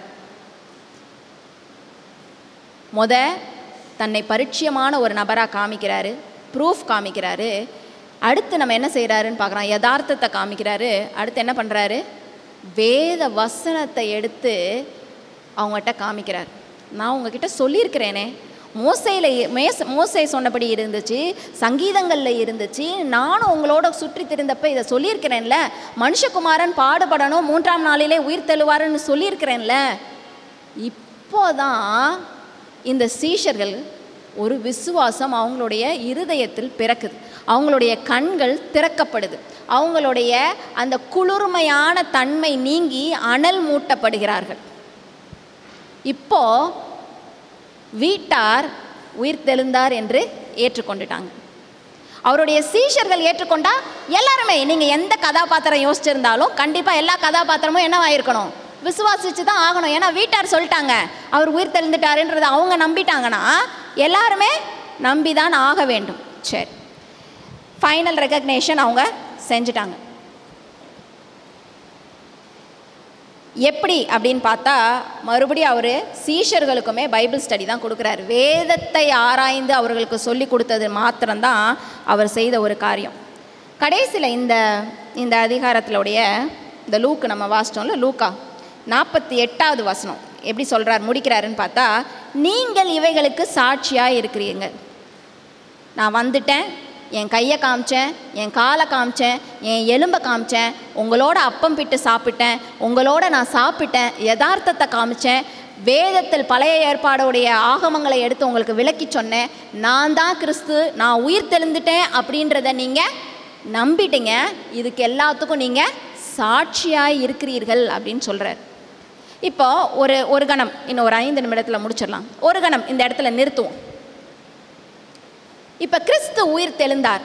முத தன்னை பரிச்சயமான ஒரு நபராக காமிக்கிறாரு ப்ரூஃப் காமிக்கிறாரு அடுத்து நம்ம என்ன செய்கிறாருன்னு பார்க்குறோம் யதார்த்தத்தை காமிக்கிறாரு அடுத்து என்ன பண்ணுறாரு வேத வசனத்தை எடுத்து அவங்ககிட்ட காமிக்கிறார் நான் உங்ககிட்ட சொல்லியிருக்கிறேனே மோசையில் மேஸ் மோசை சொன்னபடி இருந்துச்சு சங்கீதங்களில் இருந்துச்சு நானும் உங்களோட சுற்றி திரிந்தப்ப இதை சொல்லியிருக்கிறேன்ல மனுஷகுமாரன் பாடுபடணும் மூன்றாம் நாளிலே உயிர் தெழுவாருன்னு சொல்லியிருக்கிறேன்ல இப்போதான் இந்த சீஷர்கள் ஒரு விசுவாசம் அவங்களுடைய இருதயத்தில் பிறக்குது அவங்களுடைய கண்கள் திறக்கப்படுது அவங்களுடைய அந்த குளிர்மையான தன்மை நீங்கி அனல் மூட்டப்படுகிறார்கள் இப்போ வீட்டார் உயிர் தெழுந்தார் என்று ஏற்றுக்கொண்டுட்டாங்க அவருடைய சீஷர்கள் ஏற்றுக்கொண்டா எல்லாருமே நீங்கள் எந்த கதாபாத்திரம் யோசிச்சிருந்தாலும் கண்டிப்பாக எல்லா கதாபாத்திரமும் என்னவாயிருக்கணும் விசுவாசிச்சு தான் ஆகணும் ஏன்னா வீட்டார் சொல்லிட்டாங்க அவர் உயிர் தெழுந்துட்டாருன்றதை அவங்க நம்பிட்டாங்கன்னா எல்லாருமே நம்பி தான் ஆக வேண்டும் சரி ஃபைனல் ரெக்கக்னேஷன் அவங்க செஞ்சுட்டாங்க எப்படி அப்படின்னு பார்த்தா மறுபடியும் அவர் சீஷர்களுக்குமே பைபிள் ஸ்டடி தான் கொடுக்குறாரு வேதத்தை ஆராய்ந்து அவர்களுக்கு சொல்லி கொடுத்தது மாத்திரம்தான் அவர் செய்த ஒரு காரியம் கடைசியில் இந்த இந்த அதிகாரத்திலுடைய இந்த லூக்கு நம்ம வாசிட்டோம்ல லூக்கா நாற்பத்தி எட்டாவது வசனம் எப்படி சொல்கிறார் முடிக்கிறாருன்னு பார்த்தா நீங்கள் இவைகளுக்கு சாட்சியாக இருக்கிறீங்க நான் வந்துட்டேன் என் கையை காமிச்சேன் என் காலை காமிச்சேன் என் எலும்பை காமிச்சேன் உங்களோட அப்பம் பிட்டு சாப்பிட்டேன் உங்களோட நான் சாப்பிட்டேன் யதார்த்தத்தை காமிச்சேன் வேதத்தில் பழைய ஏற்பாடுடைய ஆகமங்களை எடுத்து உங்களுக்கு விளக்கி சொன்னேன் நான் தான் கிறிஸ்து நான் உயிர் தெளிந்துட்டேன் அப்படின்றத நீங்கள் நம்பிட்டீங்க இதுக்கு எல்லாத்துக்கும் நீங்கள் சாட்சியாக இருக்கிறீர்கள் அப்படின்னு சொல்கிறார் இப்போ ஒரு ஒரு கணம் இன்னும் ஒரு ஐந்து நிமிடத்தில் முடிச்சிடலாம் ஒரு கணம் இந்த இடத்துல நிறுத்துவோம் இப்போ கிறிஸ்து உயிர் தெழுந்தார்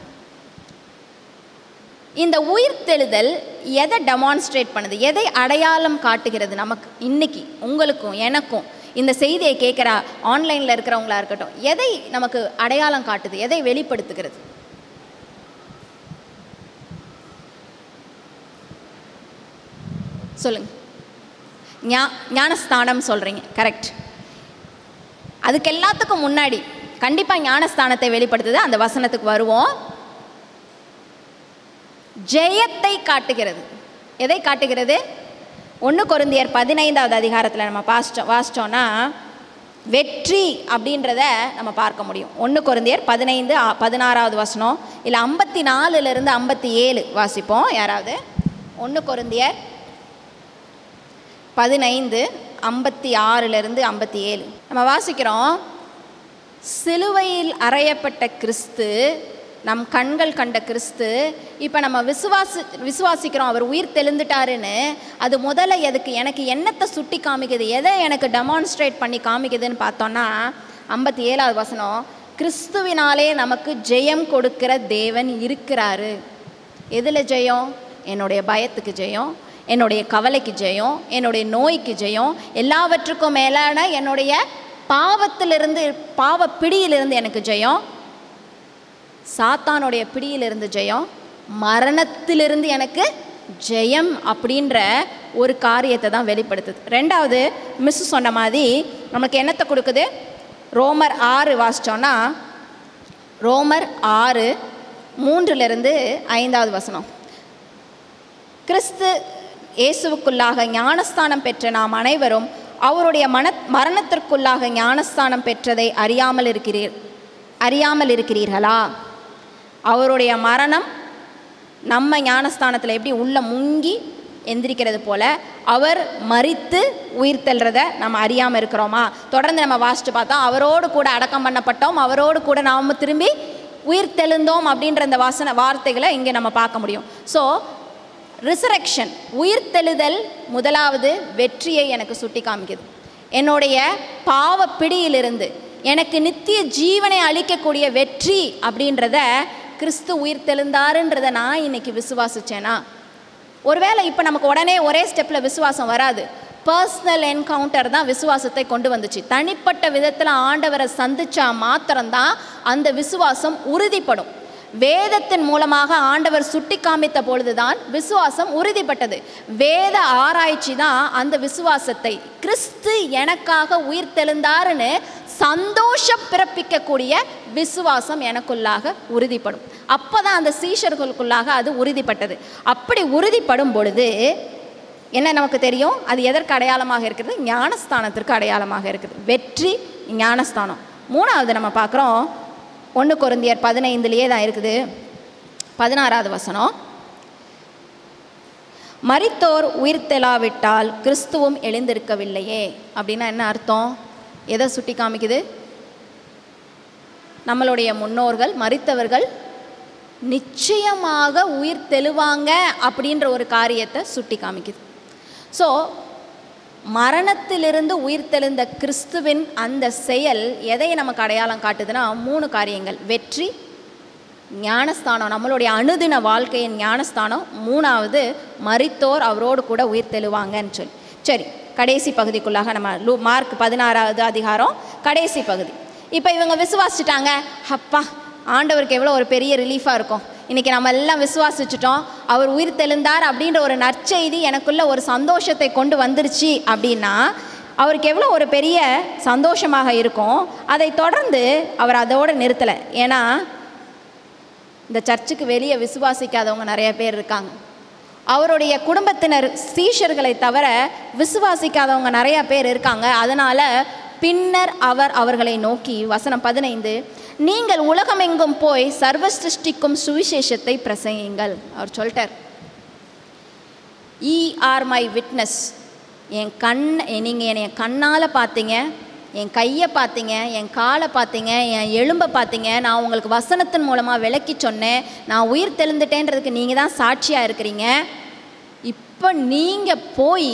இந்த உயிர் தெழுதல் எதை டெமான்ஸ்ட்ரேட் பண்ணுது எதை அடையாளம் காட்டுகிறது நமக்கு இன்னைக்கு உங்களுக்கும் எனக்கும் இந்த செய்தியை கேட்குற ஆன்லைனில் இருக்கிறவங்களா இருக்கட்டும் எதை நமக்கு அடையாளம் காட்டுது எதை வெளிப்படுத்துகிறது சொல்லுங்க ஞா ஞானஸ்தானம் சொல்கிறீங்க கரெக்ட் அதுக்கு எல்லாத்துக்கும் முன்னாடி கண்டிப்பாக ஞானஸ்தானத்தை வெளிப்படுத்துது அந்த வசனத்துக்கு வருவோம் ஜெயத்தை காட்டுகிறது எதை காட்டுகிறது ஒன்று கொருந்தியர் பதினைந்தாவது அதிகாரத்தில் நம்ம பாசிட்டோம் வாசித்தோன்னா வெற்றி அப்படின்றத நம்ம பார்க்க முடியும் ஒன்று கொருந்தியர் பதினைந்து ஆ- பதினாறாவது வசனம் இல்லை ஐம்பத்தி நாலுலேருந்து ஐம்பத்தி ஏழு வாசிப்போம் யாராவது ஒன்று கொருந்தியர் பதினைந்து ஐம்பத்தி ஆறிலிருந்து ஐம்பத்தி ஏழு நம்ம வாசிக்கிறோம் சிலுவையில் அறையப்பட்ட கிறிஸ்து நம் கண்கள் கண்ட கிறிஸ்து இப்போ நம்ம விசுவாசி விசுவாசிக்கிறோம் அவர் உயிர் தெளிந்துட்டாருன்னு அது முதல்ல எதுக்கு எனக்கு என்னத்தை சுட்டி காமிக்குது எதை எனக்கு டெமான்ஸ்ட்ரேட் பண்ணி காமிக்குதுன்னு பார்த்தோன்னா ஐம்பத்தி ஏழாவது வசனம் கிறிஸ்துவினாலே நமக்கு ஜெயம் கொடுக்கிற தேவன் இருக்கிறாரு எதில் ஜெயம் என்னுடைய பயத்துக்கு ஜெயம் என்னுடைய கவலைக்கு ஜெயம் என்னுடைய நோய்க்கு ஜெயம் எல்லாவற்றுக்கும் மேலான என்னுடைய பாவத்திலிருந்து பாவ பிடியிலிருந்து எனக்கு ஜெயம் சாத்தானுடைய பிடியிலிருந்து ஜெயம் மரணத்திலிருந்து எனக்கு ஜெயம் அப்படின்ற ஒரு காரியத்தை தான் வெளிப்படுத்துது ரெண்டாவது மிஸ் சொன்ன மாதிரி நமக்கு என்னத்தை கொடுக்குது ரோமர் ஆறு வாசிச்சோன்னா ரோமர் ஆறு மூன்றிலிருந்து ஐந்தாவது வசனம் கிறிஸ்து இயேசுவுக்குள்ளாக ஞானஸ்தானம் பெற்ற நாம் அனைவரும் அவருடைய மன மரணத்திற்குள்ளாக ஞானஸ்தானம் பெற்றதை அறியாமல் இருக்கிறீர் அறியாமல் இருக்கிறீர்களா அவருடைய மரணம் நம்ம ஞானஸ்தானத்தில் எப்படி உள்ள முங்கி எந்திரிக்கிறது போல அவர் மறித்து உயிர் தெல்றத நம்ம அறியாமல் இருக்கிறோமா தொடர்ந்து நம்ம வாசித்து பார்த்தோம் அவரோடு கூட அடக்கம் பண்ணப்பட்டோம் அவரோடு கூட நாம் திரும்பி உயிர் தெழுந்தோம் அப்படின்ற இந்த வாசன வார்த்தைகளை இங்கே நம்ம பார்க்க முடியும் ஸோ ரிசரக்ஷன் உயிர் தெழுதல் முதலாவது வெற்றியை எனக்கு சுட்டி காமிக்குது என்னுடைய பாவ பிடியிலிருந்து எனக்கு நித்திய ஜீவனை அளிக்கக்கூடிய வெற்றி அப்படின்றத கிறிஸ்து உயிர் தெழுந்தாருன்றதை நான் இன்னைக்கு விசுவாசிச்சேனா ஒருவேளை இப்போ நமக்கு உடனே ஒரே ஸ்டெப்பில் விசுவாசம் வராது பர்சனல் என்கவுண்டர் தான் விசுவாசத்தை கொண்டு வந்துச்சு தனிப்பட்ட விதத்தில் ஆண்டவரை சந்திச்சா மாத்திரம்தான் அந்த விசுவாசம் உறுதிப்படும் வேதத்தின் மூலமாக ஆண்டவர் சுட்டி காமித்த பொழுதுதான் விசுவாசம் உறுதிப்பட்டது வேத ஆராய்ச்சி தான் அந்த விசுவாசத்தை கிறிஸ்து எனக்காக உயிர் தெழுந்தாருன்னு சந்தோஷம் பிறப்பிக்கக்கூடிய விசுவாசம் எனக்குள்ளாக உறுதிப்படும் அப்போ தான் அந்த சீஷர்களுக்குள்ளாக அது உறுதிப்பட்டது அப்படி உறுதிப்படும் பொழுது என்ன நமக்கு தெரியும் அது எதற்கு அடையாளமாக இருக்கிறது ஞானஸ்தானத்திற்கு அடையாளமாக இருக்குது வெற்றி ஞானஸ்தானம் மூணாவது நம்ம பார்க்குறோம் ஒன்று கொருந்தியர் பதினைந்துலேயே தான் இருக்குது பதினாறாவது வசனம் மரித்தோர் உயிர்த்தெழாவிட்டால் கிறிஸ்துவும் எழுந்திருக்கவில்லையே அப்படின்னா என்ன அர்த்தம் எதை சுட்டி காமிக்குது நம்மளுடைய முன்னோர்கள் மரித்தவர்கள் நிச்சயமாக உயிர் தெழுவாங்க அப்படின்ற ஒரு காரியத்தை சுட்டி காமிக்குது ஸோ மரணத்திலிருந்து உயிர் தெழுந்த கிறிஸ்துவின் அந்த செயல் எதை நமக்கு அடையாளம் காட்டுதுன்னா மூணு காரியங்கள் வெற்றி ஞானஸ்தானம் நம்மளுடைய அனுதின வாழ்க்கையின் ஞானஸ்தானம் மூணாவது மரித்தோர் அவரோடு கூட உயிர் தெழுவாங்கன்னு சொல்லி சரி கடைசி பகுதிக்குள்ளாக நம்ம லூ மார்க் பதினாறாவது அதிகாரம் கடைசி பகுதி இப்போ இவங்க விசுவாசிச்சிட்டாங்க அப்பா ஆண்டவருக்கு எவ்வளோ ஒரு பெரிய ரிலீஃபாக இருக்கும் இன்றைக்கி நம்ம எல்லாம் விசுவாசிச்சிட்டோம் அவர் உயிர் தெழுந்தார் அப்படின்ற ஒரு நற்செய்தி எனக்குள்ள ஒரு சந்தோஷத்தை கொண்டு வந்துருச்சு அப்படின்னா அவருக்கு எவ்வளோ ஒரு பெரிய சந்தோஷமாக இருக்கும் அதை தொடர்ந்து அவர் அதோடு நிறுத்தலை ஏன்னா இந்த சர்ச்சுக்கு வெளியே விசுவாசிக்காதவங்க நிறைய பேர் இருக்காங்க அவருடைய குடும்பத்தினர் சீஷர்களை தவிர விசுவாசிக்காதவங்க நிறைய பேர் இருக்காங்க அதனால் பின்னர் அவர் அவர்களை நோக்கி வசனம் பதினைந்து நீங்கள் உலகமெங்கும் போய் சர்வ சிருஷ்டிக்கும் சுவிசேஷத்தை பிரசங்கிங்கள் அவர் சொல்லிட்டார் ஈ ஆர் மை விட்னஸ் என் கண் நீங்கள் என்னை கண்ணால் பார்த்தீங்க என் கையை பார்த்தீங்க என் காலை பார்த்தீங்க என் எலும்பை பார்த்தீங்க நான் உங்களுக்கு வசனத்தின் மூலமாக விளக்கி சொன்னேன் நான் உயிர் தெழுந்துட்டேன்றதுக்கு நீங்கள் தான் சாட்சியாக இருக்கிறீங்க இப்போ நீங்கள் போய்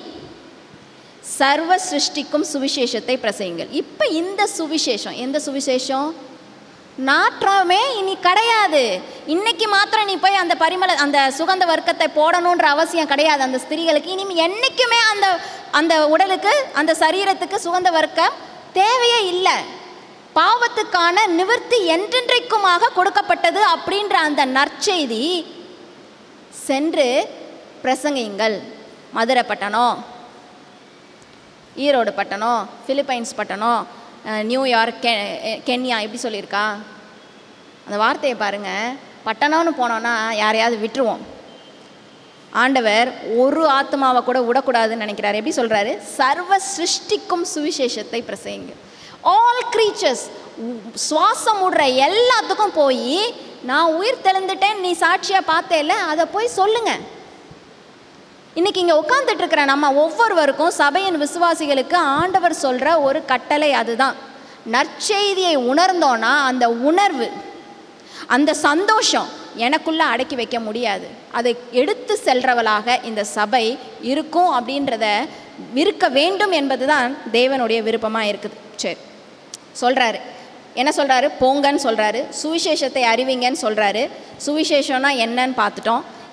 சர்வ சிருஷ்டிக்கும் சுவிசேஷத்தை பிரசையுங்கள் இப்போ இந்த சுவிசேஷம் எந்த சுவிசேஷம் நாற்றமே இனி கிடையாது இன்னைக்கு மாத்திரம் நீ போய் அந்த பரிமள அந்த சுகந்த வர்க்கத்தை போடணுன்ற அவசியம் கிடையாது அந்த ஸ்திரீகளுக்கு இனி என்னைக்குமே அந்த அந்த உடலுக்கு அந்த சரீரத்துக்கு சுகந்த வர்க்கம் தேவையே இல்லை பாவத்துக்கான நிவர்த்தி என்றென்றைக்குமாக கொடுக்கப்பட்டது அப்படின்ற அந்த நற்செய்தி சென்று பிரசங்கிங்கள் மதுரை பட்டணம் ஈரோடு பட்டணம் பிலிப்பைன்ஸ் பட்டணம் அஹ், நியூயார்க் கெ கென்யா எப்படி சொல்லியிருக்கா அந்த வார்த்தையை பாருங்கள் பட்டணம்னு போனோன்னா யாரையாவது விட்டுருவோம் ஆண்டவர் ஒரு ஆத்மாவை கூட விடக்கூடாதுன்னு நினைக்கிறார் எப்படி சொல்கிறாரு சர்வ சிருஷ்டிக்கும் சுவிசேஷத்தை பிரசைங்க ஆல் க்ரீச்சர்ஸ் சுவாசம் விடுற எல்லாத்துக்கும் போய் நான் உயிர் தெளிந்துட்டேன் நீ சாட்சியாக பார்த்தேல்ல அதை போய் சொல்லுங்கள் இன்னைக்கு இங்கே உட்காந்துட்டு இருக்கிற நம்ம ஒவ்வொருவருக்கும் சபையின் விசுவாசிகளுக்கு ஆண்டவர் சொல்கிற ஒரு கட்டளை அதுதான் நற்செய்தியை உணர்ந்தோன்னா அந்த உணர்வு அந்த சந்தோஷம் எனக்குள்ள அடக்கி வைக்க முடியாது அதை எடுத்து செல்றவளாக இந்த சபை இருக்கும் அப்படின்றத இருக்க வேண்டும் என்பதுதான் தேவனுடைய விருப்பமாக இருக்குது சரி சொல்கிறாரு என்ன சொல்கிறாரு போங்கன்னு சொல்கிறாரு சுவிசேஷத்தை அறிவிங்கன்னு சொல்கிறாரு சுவிசேஷம்னா என்னன்னு பார்த்துட்டோம்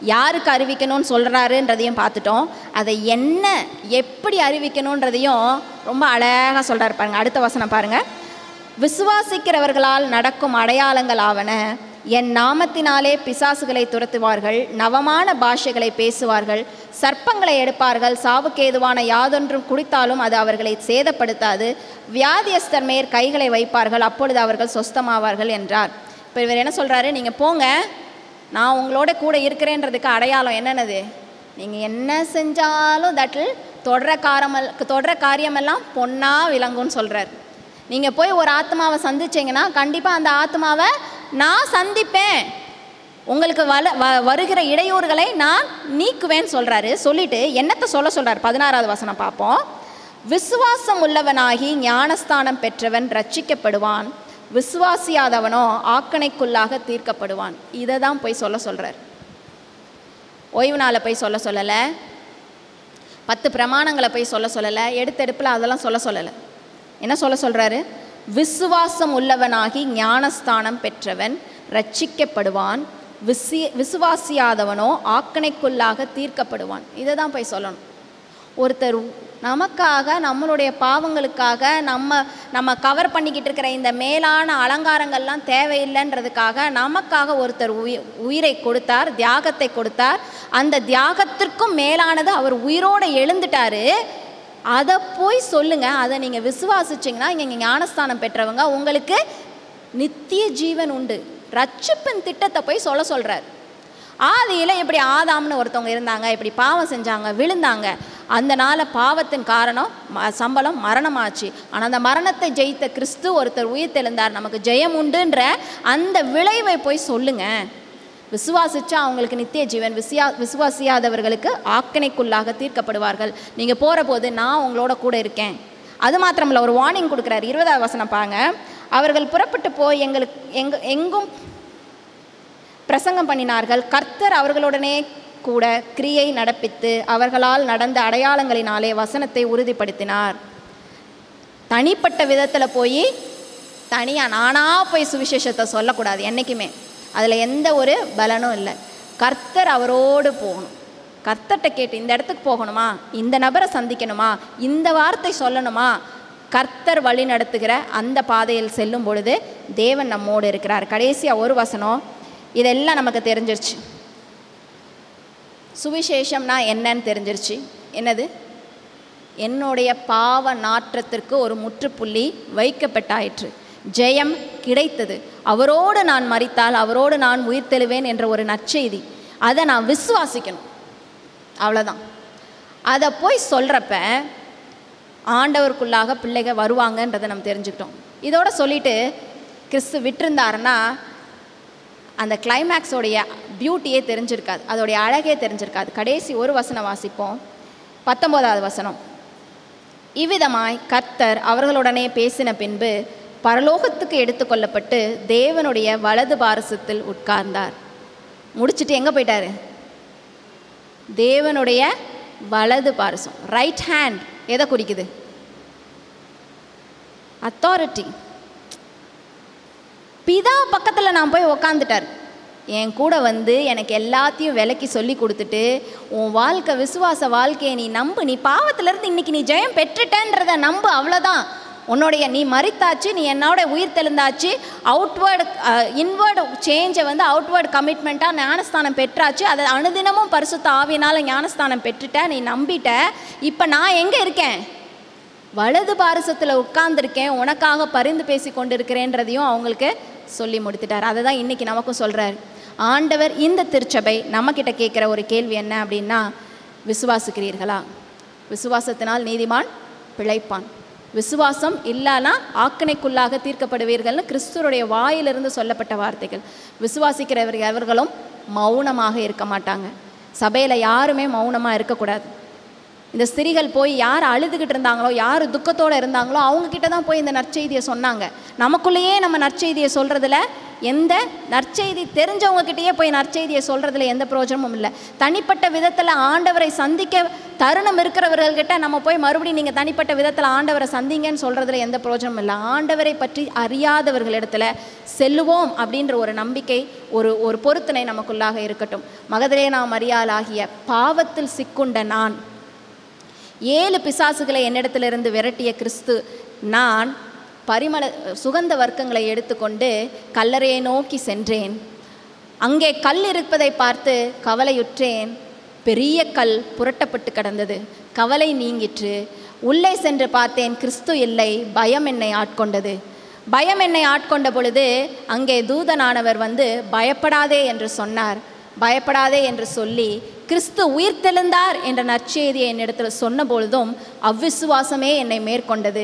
யாருக்கு அறிவிக்கணும்னு சொல்கிறாருன்றதையும் பார்த்துட்டோம் அதை என்ன எப்படி அறிவிக்கணுன்றதையும் ரொம்ப அழகாக சொல்கிறாரு பாருங்க அடுத்த வசனம் பாருங்கள் விசுவாசிக்கிறவர்களால் நடக்கும் அடையாளங்கள் ஆவன என் நாமத்தினாலே பிசாசுகளை துரத்துவார்கள் நவமான பாஷைகளை பேசுவார்கள் சர்ப்பங்களை எடுப்பார்கள் சாவுக்கேதுவான யாதொன்றும் குடித்தாலும் அது அவர்களை சேதப்படுத்தாது வியாதியஸ்தர் மேற் கைகளை வைப்பார்கள் அப்பொழுது அவர்கள் சொஸ்தமாவார்கள் என்றார் இப்போ இவர் என்ன சொல்கிறாரு நீங்கள் போங்க நான் உங்களோட கூட இருக்கிறேன்றதுக்கு அடையாளம் என்னென்னது நீங்கள் என்ன செஞ்சாலும் தட்டில் தொடர காரமல் தொடர காரியமெல்லாம் பொன்னாக விளங்கும்னு சொல்கிறார் நீங்கள் போய் ஒரு ஆத்மாவை சந்திச்சீங்கன்னா கண்டிப்பாக அந்த ஆத்மாவை நான் சந்திப்பேன் உங்களுக்கு வல வ வருகிற இடையூறுகளை நான் நீக்குவேன்னு சொல்கிறாரு சொல்லிட்டு என்னத்தை சொல்ல சொல்கிறார் பதினாறாவது வசனம் பார்ப்போம் விசுவாசம் உள்ளவனாகி ஞானஸ்தானம் பெற்றவன் ரட்சிக்கப்படுவான் விசுவாசியாதவனோ ஆக்கணைக்குள்ளாக தீர்க்கப்படுவான் இதை தான் போய் சொல்ல சொல்கிறார் ஓய்வு நாளை போய் சொல்ல சொல்லலை பத்து பிரமாணங்களை போய் சொல்ல சொல்லலை எடுத்தெடுப்பில் அதெல்லாம் சொல்ல சொல்லலை என்ன சொல்ல சொல்கிறாரு விசுவாசம் உள்ளவனாகி ஞானஸ்தானம் பெற்றவன் ரட்சிக்கப்படுவான் விசி விசுவாசியாதவனோ ஆக்கணைக்குள்ளாக தீர்க்கப்படுவான் இதை தான் போய் சொல்லணும் ஒருத்தர் நமக்காக நம்மளுடைய பாவங்களுக்காக நம்ம நம்ம கவர் பண்ணிக்கிட்டு இருக்கிற இந்த மேலான அலங்காரங்கள்லாம் தேவையில்லைன்றதுக்காக நமக்காக ஒருத்தர் உயி உயிரை கொடுத்தார் தியாகத்தை கொடுத்தார் அந்த தியாகத்திற்கும் மேலானது அவர் உயிரோடு எழுந்துட்டாரு அதை போய் சொல்லுங்க அதை நீங்கள் விசுவாசிச்சிங்கன்னா இங்கே ஞானஸ்தானம் பெற்றவங்க உங்களுக்கு நித்திய ஜீவன் உண்டு ரட்சிப்பின் திட்டத்தை போய் சொல்ல சொல்கிறார் ஆதியில் இப்படி ஆதாம்னு ஒருத்தவங்க இருந்தாங்க இப்படி பாவம் செஞ்சாங்க விழுந்தாங்க அந்த நாள பாவத்தின் காரணம் ம- சம்பளம் மரணமாச்சு ஆனால் அந்த மரணத்தை ஜெயித்த கிறிஸ்து ஒருத்தர் உயிர் தெழுந்தார் நமக்கு ஜெயம் உண்டுன்ற அந்த விளைவை போய் சொல்லுங்க விசுவாசிச்சா அவங்களுக்கு நித்திய ஜீவன் விசியா விசுவாசியாதவர்களுக்கு ஆக்கணைக்குள்ளாக தீர்க்கப்படுவார்கள் நீங்கள் போகிற போது நான் உங்களோட கூட இருக்கேன் அது மாத்திரமல்ல ஒரு வார்னிங் கொடுக்குறாரு இருபதாவது வசனம் பாங்க அவர்கள் புறப்பட்டு போய் எங்களுக்கு எங்க எங்கும் பிரசங்கம் பண்ணினார்கள் கர்த்தர் அவர்களுடனே கூட கிரியை நடப்பித்து அவர்களால் நடந்த அடையாளங்களினாலே வசனத்தை உறுதிப்படுத்தினார் தனிப்பட்ட விதத்தில் போய் தனியாக நானாக போய் சுவிசேஷத்தை சொல்லக்கூடாது என்றைக்குமே அதில் எந்த ஒரு பலனும் இல்லை கர்த்தர் அவரோடு போகணும் கர்த்தர்கிட்ட கேட்டு இந்த இடத்துக்கு போகணுமா இந்த நபரை சந்திக்கணுமா இந்த வார்த்தை சொல்லணுமா கர்த்தர் வழி நடத்துகிற அந்த பாதையில் செல்லும் பொழுது தேவன் நம்மோடு இருக்கிறார் கடைசியாக ஒரு வசனம் இதெல்லாம் நமக்கு தெரிஞ்சிருச்சு சுவிசேஷம்னா என்னன்னு தெரிஞ்சிருச்சு என்னது என்னுடைய பாவ நாற்றத்திற்கு ஒரு முற்றுப்புள்ளி வைக்கப்பட்டாயிற்று ஜெயம் கிடைத்தது அவரோடு நான் மரித்தால் அவரோடு நான் உயிர் தெழுவேன் என்ற ஒரு நற்செய்தி அதை நான் விசுவாசிக்கணும் அவ்வளோதான் அதை போய் சொல்கிறப்ப ஆண்டவருக்குள்ளாக பிள்ளைங்க வருவாங்கன்றதை நம்ம தெரிஞ்சுக்கிட்டோம் இதோட சொல்லிட்டு கிறிஸ்து விட்டிருந்தாருன்னா அந்த கிளைமேக்ஸோடைய பியூட்டியே தெரிஞ்சிருக்காது அதோடைய அழகே தெரிஞ்சிருக்காது கடைசி ஒரு வசனம் வாசிப்போம் பத்தொம்போதாவது வசனம் இவ்விதமாய் கர்த்தர் அவர்களுடனே பேசின பின்பு பரலோகத்துக்கு எடுத்துக்கொள்ளப்பட்டு தேவனுடைய வலது பாரசத்தில் உட்கார்ந்தார் முடிச்சிட்டு எங்கே போயிட்டாரு தேவனுடைய வலது பாரசம் ரைட் ஹேண்ட் எதை குறிக்குது அத்தாரிட்டி பிதா பக்கத்தில் நான் போய் உக்காந்துட்டார் என் கூட வந்து எனக்கு எல்லாத்தையும் விலைக்கு சொல்லி கொடுத்துட்டு உன் வாழ்க்கை விசுவாச வாழ்க்கையை நீ நம்பு நீ பாவத்திலேருந்து இன்னைக்கு நீ ஜெயம் பெற்றுட்டன்றத நம்பு அவ்வளோதான் உன்னுடைய நீ மறித்தாச்சு நீ என்னோட உயிர் தெழுந்தாச்சு அவுட்வேர்டு இன்வேர்டு சேஞ்சை வந்து அவுட்வேர்டு கமிட்மெண்ட்டாக ஞானஸ்தானம் பெற்றாச்சு அதை அனுதினமும் பரிசுத்த ஆவியினால் ஞானஸ்தானம் பெற்றுட்ட நீ நம்பிட்ட இப்போ நான் எங்கே இருக்கேன் வலது பாரசத்தில் உட்கார்ந்துருக்கேன் உனக்காக பரிந்து பேசி கொண்டிருக்கிறேன்றதையும் அவங்களுக்கு சொல்லி முடித்துட்டார் அதை தான் இன்றைக்கி நமக்கும் சொல்கிறார் ஆண்டவர் இந்த திருச்சபை நம்மக்கிட்ட கேட்குற ஒரு கேள்வி என்ன அப்படின்னா விசுவாசிக்கிறீர்களா விசுவாசத்தினால் நீதிமான் பிழைப்பான் விசுவாசம் இல்லைனா ஆக்கணைக்குள்ளாக தீர்க்கப்படுவீர்கள்னு கிறிஸ்துவருடைய வாயிலிருந்து சொல்லப்பட்ட வார்த்தைகள் விசுவாசிக்கிறவர்கள் எவர்களும் மௌனமாக இருக்க மாட்டாங்க சபையில் யாருமே மௌனமாக இருக்கக்கூடாது இந்த ஸ்திரிகள் போய் யார் அழுதுகிட்டு இருந்தாங்களோ யார் துக்கத்தோடு இருந்தாங்களோ அவங்க கிட்ட தான் போய் இந்த நற்செய்தியை சொன்னாங்க நமக்குள்ளேயே நம்ம நற்செய்தியை சொல்கிறதுல எந்த நற்செய்தி தெரிஞ்சவங்க கிட்டயே போய் நற்செய்தியை சொல்கிறதுல எந்த பிரயோஜனமும் இல்லை தனிப்பட்ட விதத்தில் ஆண்டவரை சந்திக்க தருணம் இருக்கிறவர்கள்கிட்ட நம்ம போய் மறுபடியும் நீங்கள் தனிப்பட்ட விதத்தில் ஆண்டவரை சந்திங்கன்னு சொல்கிறதுல எந்த பிரயோஜனமும் இல்லை ஆண்டவரை பற்றி அறியாதவர்களிடத்துல செல்லுவோம் அப்படின்ற ஒரு நம்பிக்கை ஒரு ஒரு பொருத்தனை நமக்குள்ளாக இருக்கட்டும் மகதலேனா மரியாளாகிய பாவத்தில் சிக்குண்ட நான் ஏழு பிசாசுகளை என்னிடத்திலிருந்து விரட்டிய கிறிஸ்து நான் பரிமள சுகந்த வர்க்கங்களை எடுத்துக்கொண்டு கல்லறையை நோக்கி சென்றேன் அங்கே கல் இருப்பதை பார்த்து கவலையுற்றேன் பெரிய கல் புரட்டப்பட்டு கிடந்தது கவலை நீங்கிற்று உள்ளே சென்று பார்த்தேன் கிறிஸ்து இல்லை பயம் என்னை ஆட்கொண்டது பயம் என்னை ஆட்கொண்ட பொழுது அங்கே தூதனானவர் வந்து பயப்படாதே என்று சொன்னார் பயப்படாதே என்று சொல்லி கிறிஸ்து உயிர்த்தெழுந்தார் என்ற நற்செய்தியை என்னிடத்தில் சொன்ன பொழுதும் அவ்விசுவாசமே என்னை மேற்கொண்டது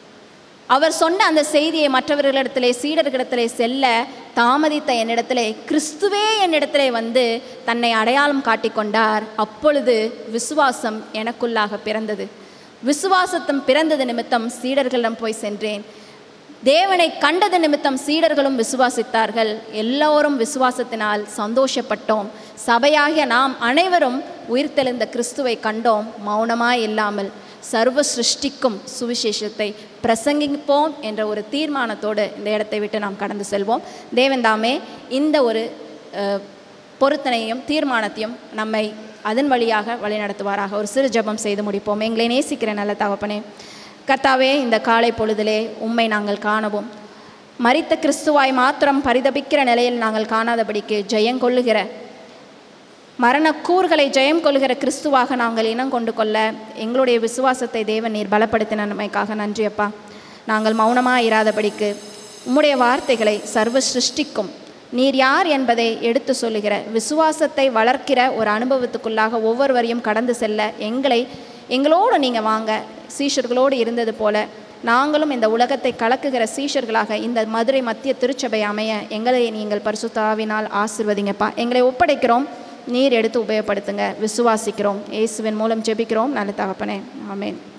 அவர் சொன்ன அந்த செய்தியை மற்றவர்களிடத்திலே சீடர்களிடத்திலே செல்ல தாமதித்த என்னிடத்திலே கிறிஸ்துவே என்னிடத்திலே வந்து தன்னை அடையாளம் காட்டிக்கொண்டார் அப்பொழுது விசுவாசம் எனக்குள்ளாக பிறந்தது விசுவாசத்தம் பிறந்தது நிமித்தம் சீடர்களிடம் போய் சென்றேன் தேவனை கண்டது நிமித்தம் சீடர்களும் விசுவாசித்தார்கள் எல்லோரும் விசுவாசத்தினால் சந்தோஷப்பட்டோம் சபையாகிய நாம் அனைவரும் உயிர்த்தெழுந்த கிறிஸ்துவை கண்டோம் மௌனமாய் இல்லாமல் சர்வ சிருஷ்டிக்கும் சுவிசேஷத்தை பிரசங்கிப்போம் என்ற ஒரு தீர்மானத்தோடு இந்த இடத்தை விட்டு நாம் கடந்து செல்வோம் தேவன்தாமே இந்த ஒரு அஹ், பொருத்தனையும் தீர்மானத்தையும் நம்மை அதன் வழியாக வழிநடத்துவாராக ஒரு சிறு ஜெபம் செய்து முடிப்போம் எங்களை நேசிக்கிற நல்ல தகப்பனே கர்த்தாவே இந்த காலை பொழுதிலே உம்மை நாங்கள் காணவும் மரித்த கிறிஸ்துவாய் மாத்திரம் பரிதபிக்கிற நிலையில் நாங்கள் காணாதபடிக்கு ஜெயங்கொள்ளுகிற மரணக்கூறுகளை ஜெயம் கொள்கிற கிறிஸ்துவாக நாங்கள் இனம் கொண்டு கொள்ள எங்களுடைய விசுவாசத்தை தேவன் நீர் பலப்படுத்தின நம்மைக்காக நன்றி அப்பா நாங்கள் மௌனமாக இராதபடிக்கு உம்முடைய வார்த்தைகளை சர்வ சிருஷ்டிக்கும் நீர் யார் என்பதை எடுத்து சொல்லுகிற விசுவாசத்தை வளர்க்கிற ஒரு அனுபவத்துக்குள்ளாக ஒவ்வொருவரையும் கடந்து செல்ல எங்களை எங்களோடு நீங்கள் வாங்க சீஷர்களோடு இருந்தது போல நாங்களும் இந்த உலகத்தை கலக்குகிற சீஷர்களாக இந்த மதுரை மத்திய திருச்சபை அமைய எங்களை நீங்கள் பரிசுத்தாவினால் ஆசிர்வதிங்கப்பா எங்களை ஒப்படைக்கிறோம் நீர் எடுத்து உபயோகப்படுத்துங்க விசுவாசிக்கிறோம் இயேசுவின் மூலம் ஜெபிக்கிறோம் நல்ல தகப்பனே ஆமென்